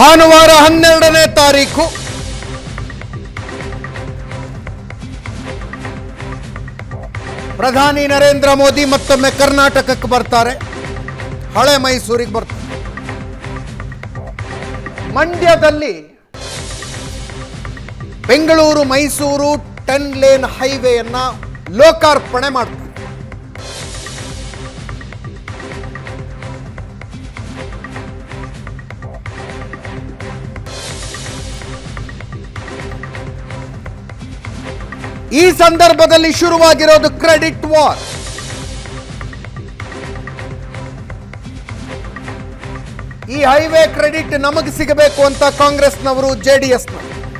ಭಾನುವಾರ ಹನ್ನೆರಡನೇ ತಾರೀಕು ಪ್ರಧಾನಿ ನರೇಂದ್ರ ಮೋದಿ ಮತ್ತೊಮ್ಮೆ ಕರ್ನಾಟಕಕ್ಕೆ ಬರ್ತಾರೆ ಹಳೆ ಮೈಸೂರಿಗೆ ಬರ್ತಾರೆ ಮಂಡ್ಯದಲ್ಲಿ ಬೆಂಗಳೂರು ಮೈಸೂರು ಟೆನ್ ಲೇನ್ ಹೈವೇಯನ್ನ ಲೋಕಾರ್ಪಣೆ ಮಾಡ್ತಾರೆ ಈ ಸಂದರ್ಭದಲ್ಲಿ ಶುರುವಾಗಿರೋದು ಕ್ರೆಡಿಟ್ ವಾರ್ ಈ ಹೈವೇ ಕ್ರೆಡಿಟ್ ನಮಗೆ ಸಿಗಬೇಕು ಅಂತ ಕಾಂಗ್ರೆಸ್ನವರು ಜೆಡಿಎಸ್ನ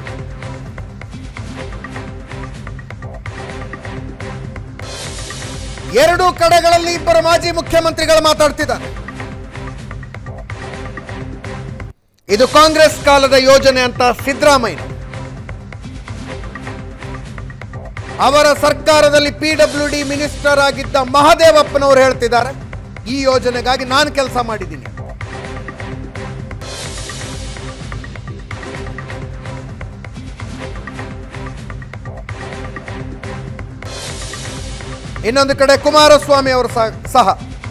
ಎರಡೂ ಕಡೆಗಳಲ್ಲಿ ಇಬ್ಬರು ಮಾಜಿ ಮುಖ್ಯಮಂತ್ರಿಗಳು ಮಾತಾಡ್ತಿದ್ದಾರೆ ಇದು ಕಾಂಗ್ರೆಸ್ ಕಾಲದ ಯೋಜನೆ ಅಂತ ಸಿದ್ದರಾಮಯ್ಯ ಅವರ ಸರ್ಕಾರದಲ್ಲಿ ಪಿ ಡಬ್ಲ್ಯೂ ಡಿ ಮಿನಿಸ್ಟರ್ ಆಗಿದ್ದ ಮಹದೇವಪ್ಪನವರು ಹೇಳ್ತಿದ್ದಾರೆ ಈ ಯೋಜನೆಗಾಗಿ ನಾನು ಕೆಲಸ ಮಾಡಿದ್ದೀನಿ ಅಂತ. ಇನ್ನೊಂದು ಕಡೆ ಕುಮಾರಸ್ವಾಮಿ ಅವರು ಸಹ- ಸಹ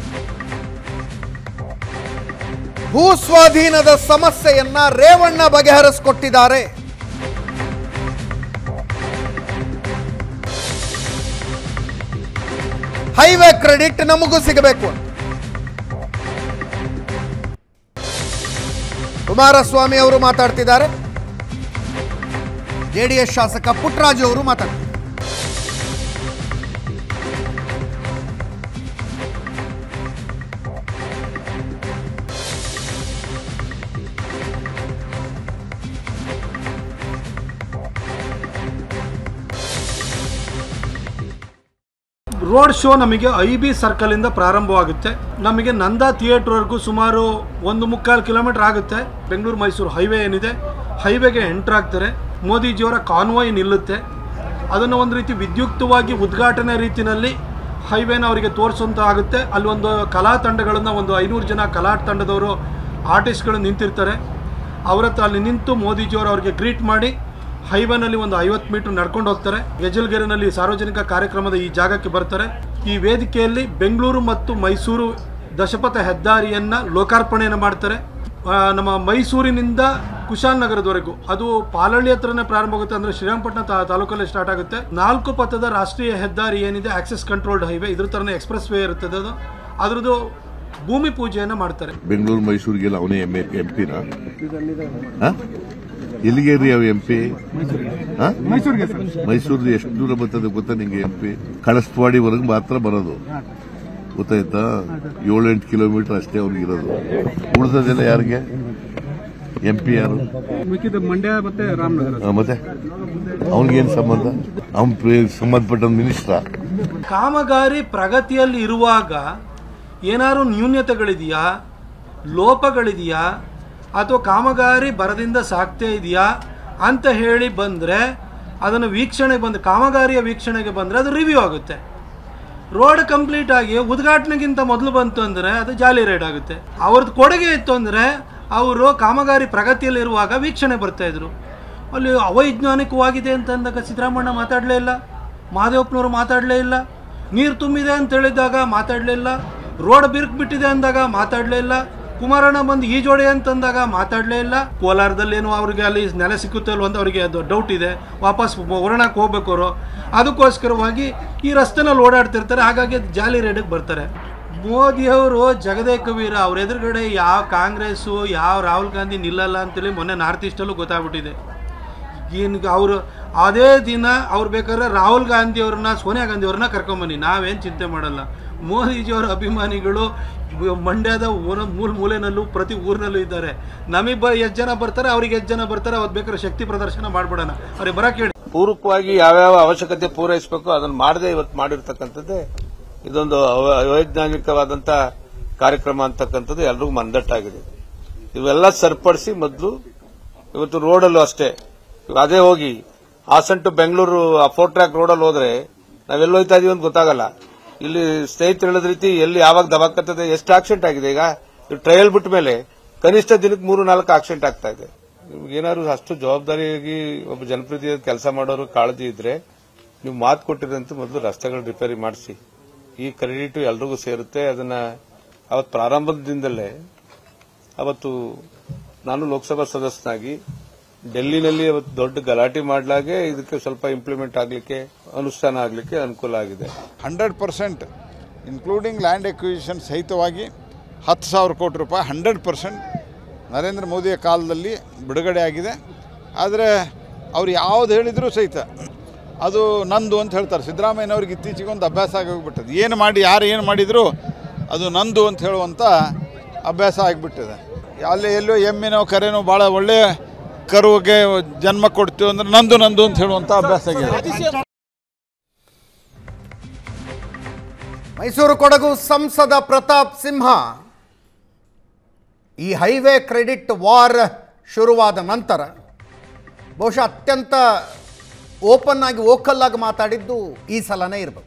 ಭೂ ಸ್ವಾಧೀನದ ಸಮಸ್ಯೆಯನ್ನ ರೇವಣ್ಣ ಬಗೆಹರಿಸಿಕೊಟ್ಟಿದ್ದಾರೆ ಹೈವೇ ಕ್ರೆಡಿಟ್ ನಮಗೂ ಸಿಗಬೇಕು ಅಂತ. ಕುಮಾರಸ್ವಾಮಿ ಅವರು ಮಾತಾಡ್ತಿದ್ದಾರೆ ಜೆಡಿಎಸ್ ಶಾಸಕ ಪುಟ್ಟರಾಜು ಅವರು ಮಾತಾಡ್ತಿದ್ದಾರೆ ರೋಡ್ ಶೋ ನಮಗೆ ಐ ಬಿ ಸರ್ಕಲಿಂದ ಪ್ರಾರಂಭವಾಗುತ್ತೆ ನಮಗೆ ನಂದಾ ಥಿಯೇಟ್ರ್ವರೆಗೂ ಸುಮಾರು ಒಂದು ಮುಕ್ಕಾಲು ಕಿಲೋಮೀಟರ್ ಆಗುತ್ತೆ ಬೆಂಗಳೂರು ಮೈಸೂರು ಹೈವೇ ಏನಿದೆ ಹೈವೇಗೆ ಎಂಟ್ರ್ ಆಗ್ತಾರೆ ಮೋದಿಜಿಯವರ ಕಾನ್ವಾಯ್ ನಿಲ್ಲುತ್ತೆ ಅದನ್ನು ಒಂದು ರೀತಿ ವಿದ್ಯುಕ್ತವಾಗಿ ಉದ್ಘಾಟನೆ ರೀತಿಯಲ್ಲಿ ಹೈವೇನ ಅವರಿಗೆ ತೋರಿಸುವಂತ ಆಗುತ್ತೆ ಅಲ್ಲಿ ಒಂದು ಕಲಾ ತಂಡಗಳನ್ನು ಒಂದು ಐನೂರು ಜನ ಕಲಾ ತಂಡದವರು ಆರ್ಟಿಸ್ಟ್ಗಳು ನಿಂತಿರ್ತಾರೆ ಅವರ ಹತ್ರ ಅಲ್ಲಿ ನಿಂತು ಮೋದಿಜಿಯವರು ಅವರಿಗೆ ಗ್ರೀಟ್ ಮಾಡಿ ಹೈವೇನಲ್ಲಿ ಒಂದು ಐವತ್ತು ಮೀಟರ್ ನಡ್ಕೊಂಡು ಹೋಗ್ತಾರೆ ಗೆಜಲ್ಗೆರೆನಲ್ಲಿ ಸಾರ್ವಜನಿಕ ಕಾರ್ಯಕ್ರಮದ ಈ ಜಾಗಕ್ಕೆ ಬರ್ತಾರೆ ಈ ವೇದಿಕೆಯಲ್ಲಿ ಬೆಂಗಳೂರು ಮತ್ತು ಮೈಸೂರು ದಶಪಥ ಹೆದ್ದಾರಿಯನ್ನ ಲೋಕಾರ್ಪಣೆಯನ್ನು ಮಾಡ್ತಾರೆ ಆ, ನಮ್ಮ ಮೈಸೂರಿನಿಂದ ಕುಶಾಲನಗರದವರೆಗೂ ಅದು ಪಾಲಳ್ಳಿ ಹತ್ರನೇ ಪ್ರಾರಂಭ ಆಗುತ್ತೆ ಅಂದ್ರೆ ಶ್ರೀರಂಗಪಟ್ಟಣ ತಾ- ತಾಲೂಕಲ್ಲಿ ಸ್ಟಾರ್ಟ್ ಆಗುತ್ತೆ ನಾಲ್ಕು ಪಥದ ರಾಷ್ಟ್ರೀಯ ಹೆದ್ದಾರಿ ಏನಿದೆ ಆಕ್ಸೆಸ್ ಕಂಟ್ರೋಲ್ಡ್ ಹೈವೇ ಇದ್ರ ತರನೇ ಎಕ್ಸ್ಪ್ರೆಸ್ ವೇ ಇರ್ತದೆ ಅದು ಅದ್ರದ್ದು ಭೂಮಿ ಪೂಜೆಯನ್ನು ಮಾಡ್ತಾರೆ ಬೆಂಗಳೂರು ಮೈಸೂರಿಗೆಲ್ಲ ಅವನೇ ಎಂ ಎಂ ಪಿನ ಎಲ್ಲಿಗೆ ರೀ ಅವ ಎಂ ಪಿ ಮೈಸೂರಿಗೆ ಸರ್ ಮೈಸೂರ್ದು ಎಷ್ಟು ದೂರ ಬರ್ತದೆ ಗೊತ್ತಾ ನಿಂಗೆ ಎಂ ಪಿ ಕಳಸ್ಪಾಡಿವರೆಗೆ ಮಾತ್ರ ಬರೋದು ಗೊತ್ತಾಯ್ತಾ ಏಳೆಂಟು ಕಿಲೋಮೀಟರ್ ಅಷ್ಟೇ ಅವ್ರಿಗೆ ಇರೋದು ಉಳಿದದೆಲ್ಲ ಯಾರಿಗೆ ಎಂ ಪಿ ಯಾರು ಮಿಕ್ಕಿದ ಮಂಡ್ಯ ಮತ್ತೆ ರಾಮನಗರ ಆ, ಮತ್ತೆ ಅವನಿಗೇನು ಸಂಬಂಧ ಅವನ್ ಸಂಬಂಧಪಟ್ಟ ಮಿನಿಸ್ಟ್ರ ಕಾಮಗಾರಿ ಪ್ರಗತಿಯಲ್ಲಿ ಇರುವಾಗ ಏನಾದ್ರು ನ್ಯೂನ್ಯತೆಗಳಿದೆಯಾ ಲೋಪಗಳಿದೆಯಾ ಅಥವಾ ಕಾಮಗಾರಿ ಬರದಿಂದ ಸಾಕ್ತೇ ಇದೆಯಾ ಅಂತ ಹೇಳಿ ಬಂದರೆ ಅದನ್ನು ವೀಕ್ಷಣೆ ಬಂದು ಕಾಮಗಾರಿಯ ವೀಕ್ಷಣೆಗೆ ಬಂದರೆ ಅದು ರಿವ್ಯೂ ಆಗುತ್ತೆ ರೋಡ್ ಕಂಪ್ಲೀಟ್ ಆಗಿ ಉದ್ಘಾಟನೆಗಿಂತ ಮೊದಲು ಬಂತು ಅಂದರೆ ಅದು ಜಾಲಿ ರೈಡ್ ಆಗುತ್ತೆ ಅವ್ರದ್ದು ಕೊಡುಗೆ ಇತ್ತು ಅಂದರೆ ಅವರು ಕಾಮಗಾರಿ ಪ್ರಗತಿಯಲ್ಲಿರುವಾಗ ವೀಕ್ಷಣೆ ಬರ್ತಾ ಇದ್ರು ಅಲ್ಲಿ ಅವೈಜ್ಞಾನಿಕವಾಗಿದೆ ಅಂತ ಅಂದಾಗ ಸಿದ್ದರಾಮಣ್ಣ ಮಾತಾಡಲೇ ಇಲ್ಲ ಮಹಾದೇವಪ್ಪನವರು ಮಾತಾಡಲೇ ಇಲ್ಲ ನೀರು ತುಂಬಿದೆ ಅಂತ ಹೇಳಿದಾಗ ಮಾತಾಡಲೇ ಇಲ್ಲ ರೋಡ್ ಬಿರುಕು ಬಿಟ್ಟಿದೆ ಅಂದಾಗ ಮಾತಾಡಲೇ ಇಲ್ಲ ಕುಮಾರಣ್ಣ ಬಂದು ಈ ಜೋಡಿ ಅಂತಂದಾಗ ಮಾತಾಡಲೇ ಇಲ್ಲ ಕೋಲಾರದಲ್ಲಿ ಏನು ಅವ್ರಿಗೆ ಅಲ್ಲಿ ನೆಲೆ ಸಿಕ್ಕುತ್ತೆ ಅಲ್ವ ಅಂತ ಅವರಿಗೆ ಅದು ಡೌಟ್ ಇದೆ ವಾಪಸ್ ವರ್ಣಕ್ಕೆ ಹೋಗ್ಬೇಕು ಅವರು ಅದಕ್ಕೋಸ್ಕರವಾಗಿ ಈ ರಸ್ತೆನಲ್ಲಿ ಓಡಾಡ್ತಿರ್ತಾರೆ ಹಾಗಾಗಿ ಜಾಲಿ ರೇಡಿಗೆ ಬರ್ತಾರೆ ಮೋದಿಯವರು ಜಗದೇಕ ವೀರ ಅವ್ರ ಎದುರುಗಡೆ ಯಾವ ಕಾಂಗ್ರೆಸ್ಸು ಯಾವ ರಾಹುಲ್ ಗಾಂಧಿ ನಿಲ್ಲಲ್ಲ ಅಂತೇಳಿ ಮೊನ್ನೆ ನಾರ್ತ್ ಈಸ್ಟಲ್ಲೂ ಗೊತ್ತಾಗ್ಬಿಟ್ಟಿದೆ ಏನು ಅವರು ಅದೇ ದಿನ ಅವ್ರು ಬೇಕಾದ್ರೆ ರಾಹುಲ್ ಗಾಂಧಿ ಅವ್ರನ್ನ ಸೋನಿಯಾ ಗಾಂಧಿ ಅವ್ರನ್ನ ಕರ್ಕೊಂಬನ್ನಿ ನಾವೇನು ಚಿಂತೆ ಮಾಡಲ್ಲ ಮೋದಿಜಿಯವರ ಅಭಿಮಾನಿಗಳು ಮಂಡ್ಯದ ಊರ- ಮೂಲ ಮೂಲೆನಲ್ಲೂ ಪ್ರತಿ ಊರಿನಲ್ಲೂ ಇದ್ದಾರೆ ನಮಗೆ ಬ ಎಷ್ಟು ಜನ ಬರ್ತಾರೆ ಅವ್ರಿಗೆ ಎಷ್ಟು ಜನ ಬರ್ತಾರೆ ಅವ್ರು ಬೇಕಾದ್ರೆ ಶಕ್ತಿ ಪ್ರದರ್ಶನ ಮಾಡ್ಬಿಡೋಣ ಅವ್ರಿಗೆ ಬರಕ್ಕೆ ಹೇಳಿ ಪೂರಕವಾಗಿ ಯಾವ್ಯಾವ ಅವಶ್ಯಕತೆ ಪೂರೈಸಬೇಕು ಅದನ್ನು ಮಾಡದೆ ಇವತ್ತು ಮಾಡಿರ್ತಕ್ಕಂಥದ್ದೇ ಇದೊಂದು ಅವ- ಅವೈಜ್ಞಾನಿಕವಾದಂತ ಕಾರ್ಯಕ್ರಮ ಅಂತಕ್ಕಂಥದ್ದು ಎಲ್ರಿಗೂ ಮಂದಟ್ಟಾಗಿದೆ ಇವೆಲ್ಲ ಸರಿಪಡಿಸಿ ಮೊದಲು ಇವತ್ತು ರೋಡಲ್ಲೂ ಅಷ್ಟೇ ಇವಾಗ ಅದೇ ಹೋಗಿ Hassan to Bengaluru four track ರೋಡಲ್ಲಿ ಹೋದ್ರೆ ನಾವೆಲ್ಲಿ ಹೋಯ್ತಾ ಇದೀವಿ ಅಂತ ಗೊತ್ತಾಗಲ್ಲ ಇಲ್ಲಿ ಸ್ನೇಹಿತರು ಹೇಳಿದ ರೀತಿ ಎಲ್ಲಿ ಯಾವಾಗ ದಬಾಕತ್ತದೆ ಎಷ್ಟು ಆಕ್ಸಿಡೆಂಟ್ ಆಗಿದೆ ಈಗ ಟ್ರಯಲ್ ಬಿಟ್ಟ ಮೇಲೆ ಕನಿಷ್ಠ ದಿನಕ್ಕೆ ಮೂರು ನಾಲ್ಕು ಆಕ್ಸಿಡೆಂಟ್ ಆಗ್ತಾ ಇದೆ ನಿಮ್ಗೆ ಏನಾದ್ರು ಅಷ್ಟು ಜವಾಬ್ದಾರಿಯಾಗಿ ಒಬ್ಬ ಜನಪ್ರತಿನಿಧಿ ಕೆಲಸ ಮಾಡೋರು ಕಾಳಜಿ ಇದ್ರೆ ನೀವು ಮಾತು ಕೊಟ್ಟಿರಂತೆ ಮೊದಲು ರಸ್ತೆಗಳು ರಿಪೇರಿ ಮಾಡಿಸಿ ಈ ಕ್ರೆಡಿಟ್ ಎಲ್ರಿಗೂ ಸೇರುತ್ತೆ ಅದನ್ನ ಅವತ್ತು ಪ್ರಾರಂಭದಿಂದಲೇ ಅವತ್ತು ನಾನು ಲೋಕಸಭಾ ಸದಸ್ಯನಾಗಿ ಡೆಲ್ಲಿನಲ್ಲಿ ಅವತ್ತು ದೊಡ್ಡ ಗಲಾಟೆ ಮಾಡಲಾಗೆ ಇದಕ್ಕೆ ಸ್ವಲ್ಪ ಇಂಪ್ಲಿಮೆಂಟ್ ಆಗಲಿಕ್ಕೆ ಅನುಷ್ಠಾನ ಆಗಲಿಕ್ಕೆ ಅನುಕೂಲ ಆಗಿದೆ hundred percent including land acquisition ಸಹಿತವಾಗಿ ಹತ್ತು ಸಾವಿರ ಕೋಟಿ ರೂಪಾಯಿ ಹಂಡ್ರೆಡ್ ಪರ್ಸೆಂಟ್ ನರೇಂದ್ರ ಮೋದಿಯ ಕಾಲದಲ್ಲಿ ಬಿಡುಗಡೆ ಆಗಿದೆ ಆದರೆ ಅವ್ರು ಯಾವ್ದು ಹೇಳಿದರೂ ಸಹಿತ ಅದು ನಂದು ಅಂತ ಹೇಳ್ತಾರೆ ಸಿದ್ದರಾಮಯ್ಯನವ್ರಿಗೆ ಇತ್ತೀಚೆಗೆ ಒಂದು ಅಭ್ಯಾಸ ಆಗೋಗ್ಬಿಟ್ಟದೆ ಏನು ಮಾಡಿ ಯಾರು ಏನು ಮಾಡಿದರೂ ಅದು ನಂದು ಅಂತ ಹೇಳುವಂಥ ಅಭ್ಯಾಸ ಆಗಿಬಿಟ್ಟಿದೆ ಅಲ್ಲಿ ಎಲ್ಲೋ ಎಮ್ಮಿನೋ ಕರೆನೋ ಭಾಳ ಒಳ್ಳೆಯ ಕರುವಿಗೆ ಜನ್ಮ ಕೊಡ್ತೀವಿ ಅಂದ್ರೆ ನಂದು ನಂದು ಅಂತ ಹೇಳುವಂಥ ಅಭ್ಯಾಸ ಆಗಿದೆ ಮೈಸೂರು ಕೊಡಗು ಸಂಸದ ಪ್ರತಾಪ್ ಸಿಂಹ ಈ ಹೈವೇ ಕ್ರೆಡಿಟ್ ವಾರ್ ಶುರುವಾದ ನಂತರ ಬಹುಶಃ ಅತ್ಯಂತ ಓಪನ್ ಆಗಿ ಓಕಲ್ ಆಗಿ ಮಾತಾಡಿದ್ದು ಈ ಸಲನೇ ಇರಬೇಕು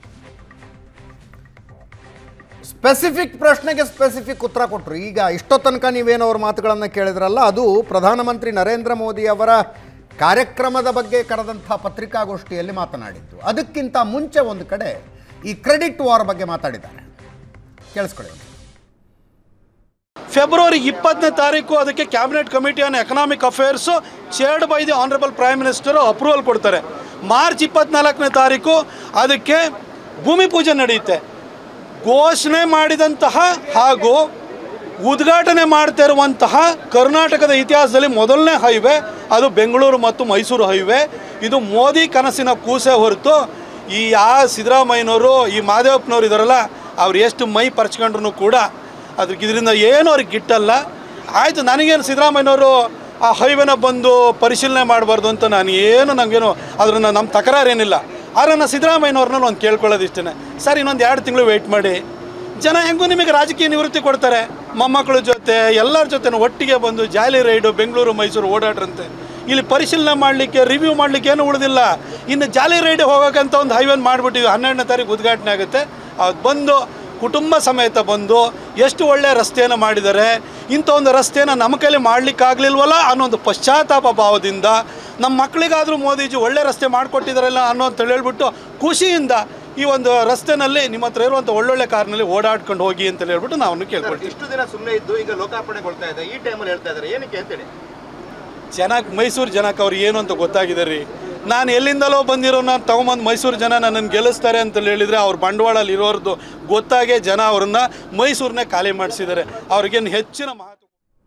ಸ್ಪೆಸಿಫಿಕ್ ಪ್ರಶ್ನೆಗೆ ಸ್ಪೆಸಿಫಿಕ್ ಉತ್ತರ ಕೊಟ್ಟರು ಈಗ ಇಷ್ಟೋ ತನಕ ನೀವೇನು ಅವ್ರ ಮಾತುಗಳನ್ನು ಕೇಳಿದ್ರಲ್ಲ ಅದು ಪ್ರಧಾನಮಂತ್ರಿ ನರೇಂದ್ರ ಮೋದಿ ಅವರ ಕಾರ್ಯಕ್ರಮದ ಬಗ್ಗೆ ಕರೆದಂಥ ಪತ್ರಿಕಾಗೋಷ್ಠಿಯಲ್ಲಿ ಮಾತನಾಡಿದ್ದು ಅದಕ್ಕಿಂತ ಮುಂಚೆ ಒಂದು ಕಡೆ ಈ ಕ್ರೆಡಿಟ್ ವಾರ್ ಬಗ್ಗೆ ಮಾತಾಡಿದ್ದಾರೆ ಕೇಳಿಸ್ಕೊಳ್ಳಿ ಒಂದು. ಫೆಬ್ರವರಿ ಇಪ್ಪತ್ತನೇ ತಾರೀಕು ಅದಕ್ಕೆ cabinet committee on economic affairs chaired by the honourable prime minister approval ಕೊಡ್ತಾರೆ ಮಾರ್ಚ್ ಇಪ್ಪತ್ನಾಲ್ಕನೇ ತಾರೀಕು ಅದಕ್ಕೆ ಭೂಮಿ ಪೂಜೆ ನಡೆಯುತ್ತೆ ಘೋಷಣೆ ಮಾಡಿದಂತಹ ಹಾಗೂ ಉದ್ಘಾಟನೆ ಮಾಡ್ತಾ ಇರುವಂತಹ ಕರ್ನಾಟಕದ ಇತಿಹಾಸದಲ್ಲಿ ಮೊದಲನೇ ಹೈವೇ ಅದು ಬೆಂಗಳೂರು ಮತ್ತು ಮೈಸೂರು ಹೈವೇ ಇದು ಮೋದಿ ಕನಸಿನ ಕೂಸೆ ಹೊರತು ಈ ಆ ಸಿದ್ದರಾಮಯ್ಯನವರು ಈ ಮಾದೇವಪ್ಪನವ್ರು ಇದಾರಲ್ಲ ಅವ್ರು ಎಷ್ಟು ಮೈ ಪರ್ಚ್ಕೊಂಡ್ರು ಕೂಡ ಅದಕ್ಕೆ ಇದರಿಂದ ಏನು ಅವ್ರಿಗೆ ಗಿಟ್ಟಲ್ಲ ಆಯಿತು ನನಗೇನು ಸಿದ್ದರಾಮಯ್ಯನವರು ಆ ಹೈವೇನ ಬಂದು ಪರಿಶೀಲನೆ ಮಾಡಬಾರ್ದು ಅಂತ ನಾನು ಏನು ನನಗೇನು ಅದನ್ನು ನಮ್ಮ ತಕರಾರೇನಿಲ್ಲ ಆದರೆ ನಾನು ಸಿದ್ದರಾಮಯ್ಯನವ್ರನ್ನ ಒಂದು ಕೇಳ್ಕೊಳ್ಳೋದು ಇಷ್ಟೇ ಸರ್ ಇನ್ನೊಂದು ಎರಡು ತಿಂಗಳು ವೆಯ್ಟ್ ಮಾಡಿ ಜನ ಹೆಂಗೂ ನಿಮಗೆ ರಾಜಕೀಯ ನಿವೃತ್ತಿ ಕೊಡ್ತಾರೆ ಮೊಮ್ಮಕ್ಕಳ ಜೊತೆ ಎಲ್ಲರ ಜೊತೆ ಒಟ್ಟಿಗೆ ಬಂದು ಜಾಲಿ ರೈಡು ಬೆಂಗಳೂರು ಮೈಸೂರು ಓಡಾಡ್ರಂತೆ ಇಲ್ಲಿ ಪರಿಶೀಲನೆ ಮಾಡಲಿಕ್ಕೆ ರಿವ್ಯೂ ಮಾಡಲಿಕ್ಕೆ ಏನು ಉಳಿದಿಲ್ಲ ಇನ್ನು ಜಾಲಿ ರೈಡ್ ಹೋಗೋಕ್ಕಂತ ಒಂದು ಹೈವೇನ್ ಮಾಡಿಬಿಟ್ಟಿವಿ ಹನ್ನೆರಡನೇ ತಾರೀಕು ಉದ್ಘಾಟನೆ ಆಗುತ್ತೆ ಅದು ಬಂದು ಕುಟುಂಬ ಸಮೇತ ಬಂದು ಎಷ್ಟು ಒಳ್ಳೆಯ ರಸ್ತೆಯನ್ನು ಮಾಡಿದ್ದಾರೆ ಇಂಥ ಒಂದು ರಸ್ತೆಯನ್ನು ನಮ್ಮ ಕೈಲಿ ಮಾಡಲಿಕ್ಕಾಗಲಿಲ್ವಲ್ಲ ಅನ್ನೋ ಒಂದು ಪಶ್ಚಾತ್ತಾಪ ಭಾವದಿಂದ ನಮ್ಮ ಮಕ್ಕಳಿಗಾದರೂ ಮೋದಿಜಿ ಒಳ್ಳೆ ರಸ್ತೆ ಮಾಡಿಕೊಟ್ಟಿದ್ದಾರಲ್ಲ ಅನ್ನೋ ಅಂತ ಹೇಳ್ಬಿಟ್ಟು ಖುಷಿಯಿಂದ ಈ ಒಂದು ರಸ್ತೆನಲ್ಲಿ ನಿಮ್ಮ ಹತ್ರ ಇರುವಂಥ ಒಳ್ಳೊಳ್ಳೆ ಕಾರ್ನಲ್ಲಿ ಓಡಾಡ್ಕೊಂಡು ಹೋಗಿ ಅಂತ ಹೇಳ್ಬಿಟ್ಟು ನಾವು ಕೇಳ್ಕೊಳ್ತೀವಿ ಇಷ್ಟು ದಿನ ಸುಮ್ಮನೆ ಇದ್ದು ಈಗ ಲೋಕಾರ್ಪಣೆಗೊಳ್ತಾ ಇದೆ ಈ ಟೈಮಲ್ಲಿ ಹೇಳ್ತಾ ಇದ್ದಾರೆ ಏನಕ್ಕೆ ಅಂತೇಳಿ ಜನಕ್ಕೆ ಮೈಸೂರು ಜನಕ್ಕೆ ಅವ್ರು ಏನು ಅಂತ ಗೊತ್ತಾಗಿದೆ ರೀ ನಾನು ಎಲ್ಲಿಂದಲೋ ಬಂದಿರೋ ನಾನು ತಗೊಂಬಂದು ಮೈಸೂರು ಜನ ನನ್ನನ್ನು ಗೆಲ್ಲಿಸ್ತಾರೆ ಅಂತ ಹೇಳಿದರೆ ಅವ್ರ ಬಂಡವಾಳಲ್ಲಿ ಇರೋರ್ದು ಗೊತ್ತಾಗೆ ಜನ ಅವ್ರನ್ನ ಮೈಸೂರನ್ನೇ ಖಾಲಿ ಮಾಡಿಸಿದ್ದಾರೆ ಅವ್ರಿಗೇನು ಹೆಚ್ಚಿನ ಮಹತ್ವ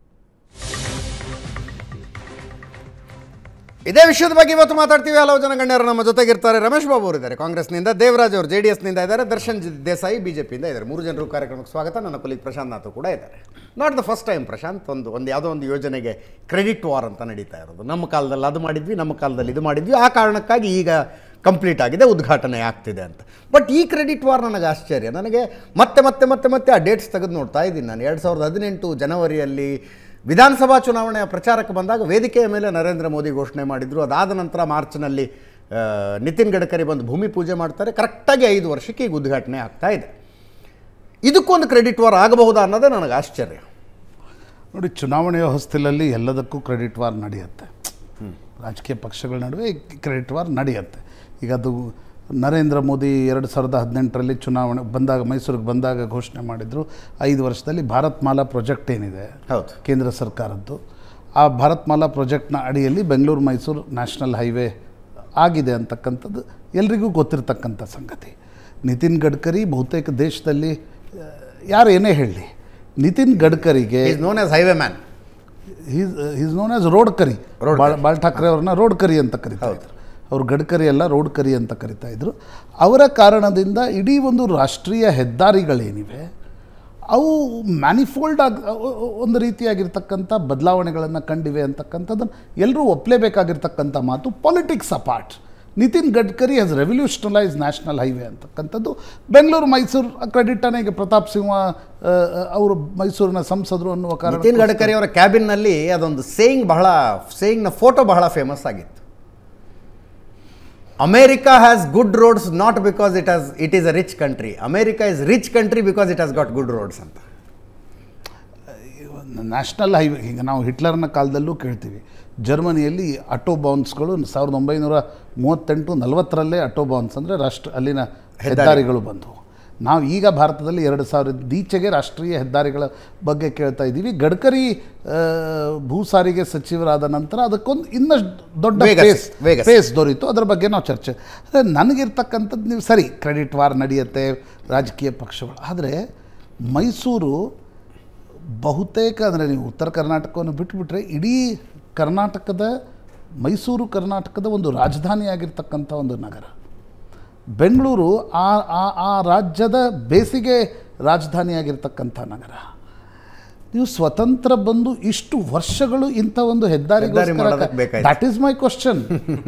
ಇದೇ ವಿಷಯದ ಬಗ್ಗೆ ಇವತ್ತು ಮಾತಾಡ್ತೀವಿ ಹಲವು ಜನ ಗಣ್ಯರು ನಮ್ಮ ಜೊತೆಗಿರ್ತಾರೆ ರಮೇಶ್ ಬಾಬು ಅವರು ಇದ್ದಾರೆ ಕಾಂಗ್ರೆಸ್ನಿಂದ ದೇವರಾಜ್ ಅವರು ಜೆ ಡಿ ಎಸ್ನಿಂದ ಇದ್ದಾರೆ ದರ್ಶನ್ ಜಿ- ದೇಸಾಯಿ ಬಿ ಜೆ ಪಿಯಿಂದ ಇದ್ದಾರೆ ಮೂರು ಜನರು ಕಾರ್ಯಕ್ರಮಕ್ಕೆ ಸ್ವಾಗತ ನನ್ನ ಕೊಲಿಗ್ ಪ್ರಶಾಂತ್ ನಾಥ್ ಕೂಡ ಇದ್ದಾರೆ not the first time Prashanth ಒಂದು ಒಂದು ಯಾವುದೋ ಒಂದು ಯೋಜನೆಗೆ ಕ್ರೆಡಿಟ್ ವಾರ್ ಅಂತ ನಡೀತಾ ಇರೋದು ನಮ್ಮ ಕಾಲದಲ್ಲಿ ಅದು ಮಾಡಿದ್ವಿ ನಮ್ಮ ಕಾಲದಲ್ಲಿ ಇದು ಮಾಡಿದ್ವಿ ಆ ಕಾರಣಕ್ಕಾಗಿ ಈಗ ಕಂಪ್ಲೀಟ್ ಆಗಿದೆ ಉದ್ಘಾಟನೆ ಆಗ್ತಿದೆ ಅಂತ ಬಟ್ ಈ ಕ್ರೆಡಿಟ್ ವಾರ್ ನನಗೆ ಆಶ್ಚರ್ಯ ನನಗೆ ಮತ್ತೆ ಮತ್ತೆ ಮತ್ತೆ ಮತ್ತೆ ಆ ಡೇಟ್ಸ್ ತೆಗೆದು ನೋಡ್ತಾ ಇದ್ದೀನಿ ನಾನು ಎರಡು ಸಾವಿರದ ಹದಿನೆಂಟು ಜನವರಿಯಲ್ಲಿ ವಿಧಾನಸಭಾ ಚುನಾವಣೆಯ ಪ್ರಚಾರಕ್ಕೆ ಬಂದಾಗ ವೇದಿಕೆಯ ಮೇಲೆ ನರೇಂದ್ರ ಮೋದಿ ಘೋಷಣೆ ಮಾಡಿದರು ಅದಾದ ನಂತರ ಮಾರ್ಚ್ನಲ್ಲಿ ಆ, ನಿತಿನ್ ಗಡ್ಕರಿ ಬಂದು ಭೂಮಿ ಪೂಜೆ ಮಾಡ್ತಾರೆ ಕರೆಕ್ಟಾಗಿ ಐದು ವರ್ಷಕ್ಕೆ ಈಗ ಉದ್ಘಾಟನೆ ಆಗ್ತಾ ಇದೆ ಇದಕ್ಕೊಂದು ಕ್ರೆಡಿಟ್ ವಾರ್ ಆಗಬಹುದಾ ಅನ್ನೋದೇ ನನಗೆ ಆಶ್ಚರ್ಯ ನೋಡಿ ಚುನಾವಣೆಯ ಹೊಸ್ತಿಲಲ್ಲಿ ಎಲ್ಲದಕ್ಕೂ ಕ್ರೆಡಿಟ್ ವಾರ್ ನಡೆಯುತ್ತೆ ರಾಜಕೀಯ ಪಕ್ಷಗಳ ನಡುವೆ ಕ್ರೆಡಿಟ್ ವಾರ್ ನಡೆಯುತ್ತೆ ಈಗ ಅದು ನರೇಂದ್ರ ಮೋದಿ ಎರಡು ಸಾವಿರದ ಹದಿನೆಂಟರಲ್ಲಿ ಚುನಾವಣೆ ಬಂದಾಗ ಮೈಸೂರಿಗೆ ಬಂದಾಗ ಘೋಷಣೆ ಮಾಡಿದರು ಐದು ವರ್ಷದಲ್ಲಿ ಭಾರತ್ ಮಾಲಾ ಪ್ರಾಜೆಕ್ಟ್ ಏನಿದೆ ಹೌದು. ಕೇಂದ್ರ ಸರ್ಕಾರದ್ದು ಆ ಭಾರತ್ ಮಾಲಾ ಪ್ರಾಜೆಕ್ಟ್ನ ಅಡಿಯಲ್ಲಿ ಬೆಂಗಳೂರು ಮೈಸೂರು ನ್ಯಾಷನಲ್ ಹೈವೇ ಆಗಿದೆ ಅಂತಕ್ಕಂಥದ್ದು ಎಲ್ರಿಗೂ ಗೊತ್ತಿರತಕ್ಕಂಥ ಸಂಗತಿ ನಿತಿನ್ ಗಡ್ಕರಿ ಬಹುತೇಕ ದೇಶದಲ್ಲಿ ಆ, ಯಾರು ಏನೇ ಹೇಳಲಿ ನಿತಿನ್ ಗಡ್ಕರಿಗೆ is known as highway man is is known as road ಕರಿ ಬಾಳ್ ಬಾಳ್ ಠಾಕ್ರೆ ಅವ್ರನ್ನ ರೋಡ್ ಕರಿ ಅಂತ ಕರಿತಾ ಇದ್ರು ಅವ್ರು ಗಡ್ಕರಿ ಅಲ್ಲ ರೋಡ್ ಕರಿ ಅಂತ ಕರಿತಾ ಇದ್ರು ಅವರ ಕಾರಣದಿಂದ ಇಡೀ ಒಂದು ರಾಷ್ಟ್ರೀಯ ಹೆದ್ದಾರಿಗಳೇನಿವೆ ಅವು ಮ್ಯಾನಿಫೋಲ್ಡ್ ಆಗಿ ಒಂದು ರೀತಿಯಾಗಿರ್ತಕ್ಕಂಥ ಬದಲಾವಣೆಗಳನ್ನು ಕಂಡಿವೆ ಅಂತಕ್ಕಂಥದ್ದನ್ನು ಎಲ್ಲರೂ ಒಪ್ಪಲೇಬೇಕಾಗಿರ್ತಕ್ಕಂಥ ಮಾತು politics apart Nitin Gadkari has revolutionalise national highway ಅಂತಕ್ಕಂಥದ್ದು ಬೆಂಗಳೂರು ಮೈಸೂರು ಕ್ರೆಡಿಟನ್ನು ಈಗ ಪ್ರತಾಪ್ ಸಿಂಹ ಆ, ಅವರು ಮೈಸೂರಿನ ಸಂಸದರು ಅನ್ನುವ ಕಾರಣ ನಿತಿನ್ ಗಡ್ಕರಿ ಅವರ ಕ್ಯಾಬಿನ್ನಲ್ಲಿ ಅದೊಂದು ಸೇಯಿಂಗ್ ಬಹಳ ಸೇಯಿಂಗ್ನ ಫೋಟೋ ಬಹಳ ಫೇಮಸ್ ಆಗಿತ್ತು America has good roads not because it has it is a rich country America is rich country because it has got good roads ಅಂತ ನ್ಯಾಷನಲ್ ಹೈವೇ ಈಗ ನಾವು ಹಿಟ್ಲರ್ನ ಕಾಲದಲ್ಲೂ ಕೇಳ್ತೀವಿ ಜರ್ಮನಿಯಲ್ಲಿ ಆಟೋ ಬಾನ್ಸ್ಗಳು ಸಾವಿರದ ಒಂಬೈನೂರ ಮೂವತ್ತೆಂಟು ನಲವತ್ತರಲ್ಲೇ ಆಟೋ ಬಾನ್ಸ್ ಅಂದರೆ ರಾಷ್ಟ್ರ ಅಲ್ಲಿನ ಹೆದ್ದಾರಿಗಳು ಬಂದವು ನಾವು ಈಗ ಭಾರತದಲ್ಲಿ ಎರಡು ಸಾವಿರದ ಈಚೆಗೆ ರಾಷ್ಟ್ರೀಯ ಹೆದ್ದಾರಿಗಳ ಬಗ್ಗೆ ಕೇಳ್ತಾ ಇದ್ದೀವಿ ಗಡ್ಕರಿ ಆ, ಭೂ ಸಾರಿಗೆ ಸಚಿವರಾದ ನಂತರ ಅದಕ್ಕೊಂದು ಇನ್ನಷ್ಟು ದೊಡ್ಡ ವೇಗ ಫೇಸ್ ಸಿಕ್- ವೇಗ ಫೇಸ್ ದೊರೀತು ಅದರ ಬಗ್ಗೆ ನಾವು ಚರ್ಚೆ ಅದೇ ನನಗಿರ್ತಕ್ಕಂಥದ್ದು ನೀವು ಸರಿ ಕ್ರೆಡಿಟ್ ವಾರ್ ನಡೆಯುತ್ತೆ ರಾಜಕೀಯ ಪಕ್ಷಗಳು ಆದರೆ ಮೈಸೂರು ಬಹುತೇಕ ಅಂದರೆ ನೀವು ಉತ್ತರ ಕರ್ನಾಟಕವನ್ನು ಬಿಟ್ಟುಬಿಟ್ರೆ ಇಡೀ ಕರ್ನಾಟಕದ ಮೈಸೂರು ಕರ್ನಾಟಕದ ಒಂದು ರಾಜಧಾನಿಯಾಗಿರ್ತಕ್ಕಂಥ ಒಂದು ನಗರ ಬೆಂಗಳೂರು ಆ ಆ ಆ ರಾಜ್ಯದ ಬೇಸಿಗೆ ರಾಜಧಾನಿಯಾಗಿರ್ತಕ್ಕಂಥ ನಗರ ನೀವು ಸ್ವತಂತ್ರ ಬಂದು ಇಷ್ಟು ವರ್ಷಗಳು ಇಂಥ ಒಂದು ಹೆದ್ದಾರಿ ಮಾಡೋದಕ್ಕೆ ಹೆದ್ದಾರಿ ಬೇಕಾಯ್ತು. That is my question